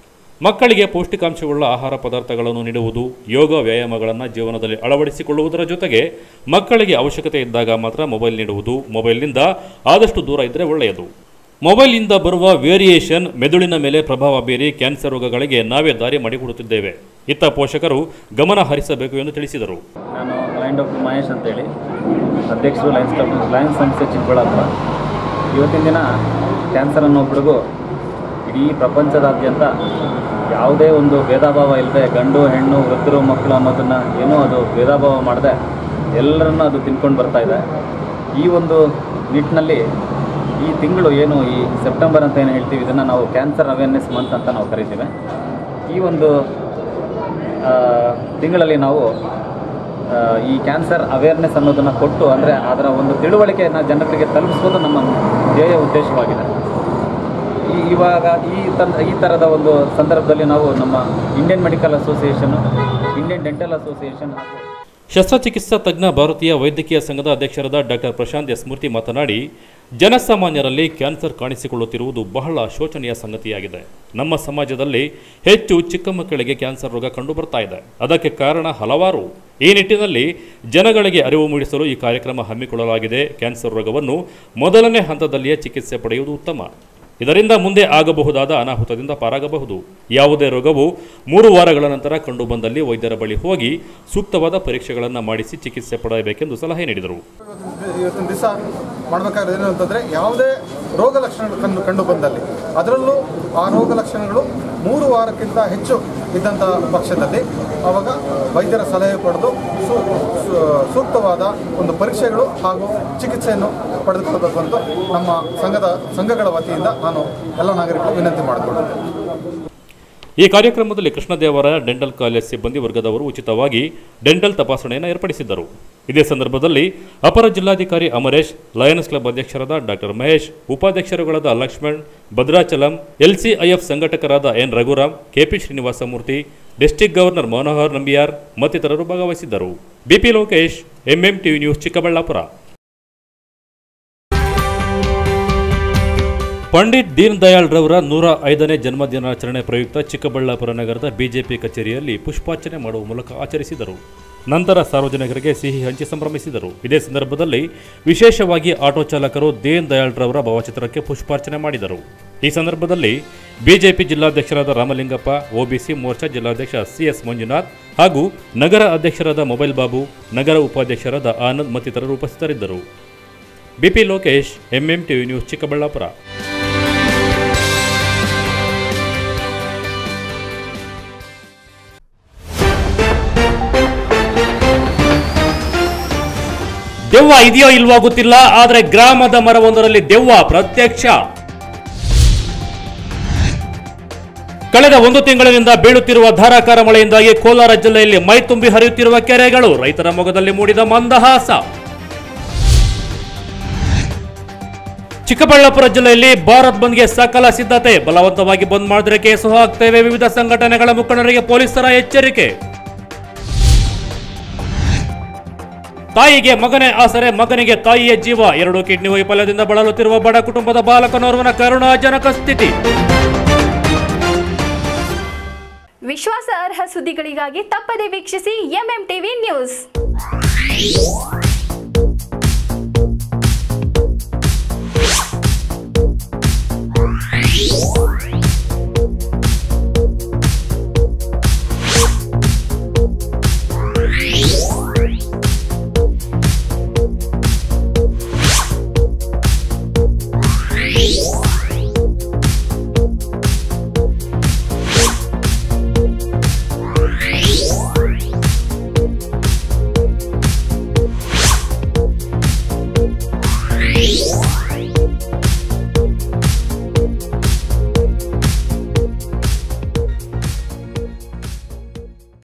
ಮಕ್ಕಳಿಗೆ ಪೌಷ್ಟಿಕಾಂಶವುಳ್ಳ ಆಹಾರ ಪದಾರ್ಥಗಳನ್ನು ನೀಡುವುದು ಯೋಗ ವ್ಯಾಯಾಮಗಳನ್ನು ಜೀವನದಲ್ಲಿ ಅಳವಡಿಸಿಕೊಳ್ಳುವುದರ ಜೊತೆಗೆ ಮಕ್ಕಳಿಗೆ ಅವಶ್ಯಕತೆ ಇದ್ದಾಗ ಮಾತ್ರ ಮೊಬೈಲ್ ನೀಡುವುದು ಮೊಬೈಲ್ನಿಂದ ಆದಷ್ಟು ದೂರ ಇದ್ದರೆ ಒಳ್ಳೆಯದು ಮೊಬೈಲ್ನಿಂದ ಬರುವ ವೇರಿಯೇಷನ್ ಮೆದುಳಿನ ಮೇಲೆ ಪ್ರಭಾವ ಬೀರಿ ಕ್ಯಾನ್ಸರ್ ರೋಗಗಳಿಗೆ ನಾವೇ ದಾರಿ ಮಾಡಿಕೊಡುತ್ತಿದ್ದೇವೆ ಇತ್ತ ಪೋಷಕರು ಗಮನ ಹರಿಸಬೇಕು ಎಂದು ತಿಳಿಸಿದರು ನಾನು ಲೈನ್ ಡಾಕ್ಟರ್ ಮಹೇಶ್ ಅಂತೇಳಿ ಅಧ್ಯಕ್ಷರು ಲಯನ್ಸ್ ಡಾಕ್ಟರ್ ಲಯನ್ಸ್ ಸಂಸ್ಥೆ ಚಿಕ್ಕಬಳ್ಳಾಪುರ ಇವತ್ತಿನ ದಿನ ಕ್ಯಾನ್ಸರ್ ಅನ್ನೋ ಬಿಡುಗು ಇಡೀ ಪ್ರಪಂಚದಾದ್ಯಂತ ಯಾವುದೇ ಒಂದು ಭೇದ ಭಾವ ಇಲ್ಲದೆ ಗಂಡು ಹೆಣ್ಣು ವೃದ್ಧರು ಮಕ್ಕಳು ಅನ್ನೋದನ್ನು ಏನೂ ಅದು ಭೇದ ಭಾವ ಮಾಡದೆ ಎಲ್ಲರನ್ನೂ ಅದು ತಿನ್ಕೊಂಡು ಬರ್ತಾ ಇದೆ ಈ ಒಂದು ನಿಟ್ಟಿನಲ್ಲಿ ಈ ತಿಂಗಳು ಏನು ಈ ಸೆಪ್ಟೆಂಬರ್ ಅಂತ ಏನು ಹೇಳ್ತೀವಿ ಇದನ್ನು ನಾವು ಕ್ಯಾನ್ಸರ್ ಅವೇರ್ನೆಸ್ ಮಂತ್ ಅಂತ ನಾವು ಕರಿತೀವಿ ಈ ಒಂದು ಆ, ತಿಂಗಳಲ್ಲಿ ನಾವು ಆ, ಈ ಕ್ಯಾನ್ಸರ್ ಅವೇರ್ನೆಸ್ ಅನ್ನೋದನ್ನು ಕೊಟ್ಟು ಅಂದರೆ ಅದರ ಒಂದು ತಿಳುವಳಿಕೆಯನ್ನು ಜನರಿಗೆ ತಲುಪಿಸೋದು ನಮ್ಮ ಧ್ಯೇಯ ಉದ್ದೇಶವಾಗಿದೆ ಈ ಇವಾಗ ಈ ತನ್ ಈ ಥರದ ಒಂದು ಸಂದರ್ಭದಲ್ಲಿ ನಾವು ನಮ್ಮ Indian medical association Indian dental association ಹಾಗೂ ಶಸ್ತ್ರಚಿಕಿತ್ಸಾ ತಜ್ಞ ಭಾರತೀಯ ವೈದ್ಯಕೀಯ ಸಂಘದ ಅಧ್ಯಕ್ಷರಾದ ಡಾಕ್ಟರ್ ಪ್ರಶಾಂತ್ ಎಸ್ ಮೂರ್ತಿ ಮಾತನಾಡಿ ಜನಸಾಮಾನ್ಯರಲ್ಲಿ ಕ್ಯಾನ್ಸರ್ ಕಾಣಿಸಿಕೊಳ್ಳುತ್ತಿರುವುದು ಬಹಳ ಶೋಚನೀಯ ಸಂಗತಿಯಾಗಿದೆ ನಮ್ಮ ಸಮಾಜದಲ್ಲಿ ಹೆಚ್ಚು ಚಿಕ್ಕ ಮಕ್ಕಳಿಗೆ ಕ್ಯಾನ್ಸರ್ ರೋಗ ಕಂಡು ಬರ್ತಾ ಇದೆ ಅದಕ್ಕೆ ಕಾರಣ ಹಲವಾರು ಈ ನಿಟ್ಟಿನಲ್ಲಿ ಜನಗಳಿಗೆ ಅರಿವು ಮೂಡಿಸಲು ಈ ಕಾರ್ಯಕ್ರಮ ಹಮ್ಮಿಕೊಳ್ಳಲಾಗಿದೆ ಕ್ಯಾನ್ಸರ್ ರೋಗವನ್ನು ಮೊದಲನೇ ಹಂತದಲ್ಲಿಯೇ ಚಿಕಿತ್ಸೆ ಪಡೆಯುವುದು ಉತ್ತಮ ಇದರಿಂದ ಮುಂದೆ ಆಗಬಹುದಾದ ಅನಾಹುತದಿಂದ ಪಾರಾಗಬಹುದು ಯಾವುದೇ ರೋಗವು ಮೂರು ವಾರಗಳ ನಂತರ ಕಂಡುಬಂದಲ್ಲಿ ವೈದ್ಯರ ಬಳಿ ಹೋಗಿ ಸೂಕ್ತವಾದ ಪರೀಕ್ಷೆಗಳನ್ನು ಮಾಡಿಸಿ ಚಿಕಿತ್ಸೆ ಪಡೆಯಬೇಕೆಂದು ಸಲಹೆ ನೀಡಿದರು ಇವತ್ತಿನ ದಿವಸ ಮಾಡಬೇಕಾದ್ರೆ ಏನು ಅಂತಂದರೆ ಯಾವುದೇ ರೋಗ ಲಕ್ಷಣಗಳು ಕಂಡು ಕಂಡು ಬಂದಲ್ಲಿ ಅದರಲ್ಲೂ ಆ ರೋಗ ಲಕ್ಷಣಗಳು ಮೂರು ವಾರಕ್ಕಿಂತ ಹೆಚ್ಚು ಇದ್ದಂಥ ಪಕ್ಷದಲ್ಲಿ ಆವಾಗ ವೈದ್ಯರ ಸಲಹೆ ಪಡೆದು ಸೂ ಸೂ- ಸೂಕ್ತವಾದ ಒಂದು ಪರೀಕ್ಷೆಗಳು ಹಾಗೂ ಚಿಕಿತ್ಸೆಯನ್ನು ಪಡೆದುಕೊಳ್ಬೇಕು ಅಂತ ನಮ್ಮ ಸಂಘದ ಸಂಘಗಳ ವತಿಯಿಂದ ನಾನು ಎಲ್ಲ ನಾಗರಿಕರು ವಿನಂತಿ ಮಾಡಿಕೊಳ್ಳುತ್ತೇನೆ ಈ ಕಾರ್ಯಕ್ರಮದಲ್ಲಿ ಕೃಷ್ಣದೇವರಾಯ ಡೆಂಟಲ್ ಕಾಲೇಜ್ ಸಿಬ್ಬಂದಿ ವರ್ಗದವರು ಉಚಿತವಾಗಿ ಡೆಂಟಲ್ ತಪಾಸಣೆಯನ್ನು ಏರ್ಪಡಿಸಿದ್ದರು ಇದೇ ಸಂದರ್ಭದಲ್ಲಿ ಅಪರ ಜಿಲ್ಲಾಧಿಕಾರಿ ಅಮರೇಶ್ ಲಯನ್ಸ್ ಕ್ಲಬ್ ಅಧ್ಯಕ್ಷರಾದ ಡಾಕ್ಟರ್ ಮಹೇಶ್ ಉಪಾಧ್ಯಕ್ಷರುಗಳಾದ ಲಕ್ಷ್ಮಣ್ ಭದ್ರಾಚಲಂ ಎಲ್ಸಿಐಎಫ್ ಸಂಘಟಕರಾದ N Raghuram KP Srinivasamurthy district governor Manohar Nambiar ಮತ್ತಿತರರು ಭಾಗವಹಿಸಿದ್ದರು BP Lokesh MM TV news Chikkaballapur Pandit Deen Dayal ರವರ ನೂರ ಐದನೇ ಜನ್ಮದಿನಾಚರಣೆ ಪ್ರಯುಕ್ತ ಚಿಕ್ಕಬಳ್ಳಾಪುರ ನಗರದ ಬಿಜೆಪಿ ಕಚೇರಿಯಲ್ಲಿ ಪುಷ್ಪಾರ್ಚನೆ ಮಾಡುವ ಮೂಲಕ ಆಚರಿಸಿದರು ನಂತರ ಸಾರ್ವಜನಿಕರಿಗೆ ಸಿಹಿ ಹಂಚಿ ಸಂಭ್ರಮಿಸಿದರು ಇದೇ ಸಂದರ್ಭದಲ್ಲಿ ವಿಶೇಷವಾಗಿ ಆಟೋ ಚಾಲಕರು ದೀನ್ ದಯಾಳ್ ರವರ ಭಾವಚಿತ್ರಕ್ಕೆ ಪುಷ್ಪಾರ್ಚನೆ ಮಾಡಿದರು ಈ ಸಂದರ್ಭದಲ್ಲಿ ಬಿಜೆಪಿ ಜಿಲ್ಲಾಧ್ಯಕ್ಷರಾದ ರಾಮಲಿಂಗಪ್ಪ ಒಬಿಸಿ ಮೋರ್ಚಾ ಜಿಲ್ಲಾಧ್ಯಕ್ಷ ಸಿಎಸ್ ಮಂಜುನಾಥ್ ಹಾಗೂ ನಗರ ಅಧ್ಯಕ್ಷರಾದ ಮೊಬೈಲ್ ಬಾಬು ನಗರ ಉಪಾಧ್ಯಕ್ಷರಾದ ಆನಂದ್ ಮತ್ತಿತರರು ಉಪಸ್ಥಿತರಿದ್ದರು BP Lokesh MM TV news Chikkaballapur ದೆವ್ವ ಇದೆಯೋ ಇಲ್ವೋ ಗೊತ್ತಿಲ್ಲ ಆದರೆ ಗ್ರಾಮದ ಮರವೊಂದರಲ್ಲಿ ದೆವ್ವ ಪ್ರತ್ಯಕ್ಷ ಕಳೆದ ಒಂದು ತಿಂಗಳಿನಿಂದ ಬೀಳುತ್ತಿರುವ ಧಾರಾಕಾರ ಮಳೆಯಿಂದಾಗಿ ಕೋಲಾರ ಜಿಲ್ಲೆಯಲ್ಲಿ ಮೈ ತುಂಬಿ ಹರಿಯುತ್ತಿರುವ ಕೆರೆಗಳು ರೈತರ ಮೊಗದಲ್ಲಿ ಮೂಡಿದ ಮಂದಹಾಸ ಚಿಕ್ಕಬಳ್ಳಾಪುರ ಜಿಲ್ಲೆಯಲ್ಲಿ ಭಾರತ್ ಬಂದ್ಗೆ ಸಕಲ ಸಿದ್ಧತೆ ಬಲವಂತವಾಗಿ ಬಂದ್ ಮಾಡಿದ್ರೆ ಕೇಸು ಹಾಕ್ತೇವೆ ವಿವಿಧ ಸಂಘಟನೆಗಳ ಮುಖಂಡರಿಗೆ ಪೊಲೀಸರ ಎಚ್ಚರಿಕೆ ತಾಯಿಗೆ ಮಗನೇ ಆಸರೆ ಮಗನಿಗೆ ತಾಯಿಯ ಜೀವ ಎರಡು ಕಿಡ್ನಿ ವೈಫಲ್ಯದಿಂದ ಬಳಲುತ್ತಿರುವ ಬಡ ಕುಟುಂಬದ ಬಾಲಕನೋರ್ವನ ಕರುಣಾಜನಕ ಸ್ಥಿತಿ ವಿಶ್ವಾಸಾರ್ಹ ಸುದ್ದಿಗಳಿಗಾಗಿ ತಪ್ಪದೆ ವೀಕ್ಷಿಸಿ ಎಂಎಂ ಟಿವಿ ನ್ಯೂಸ್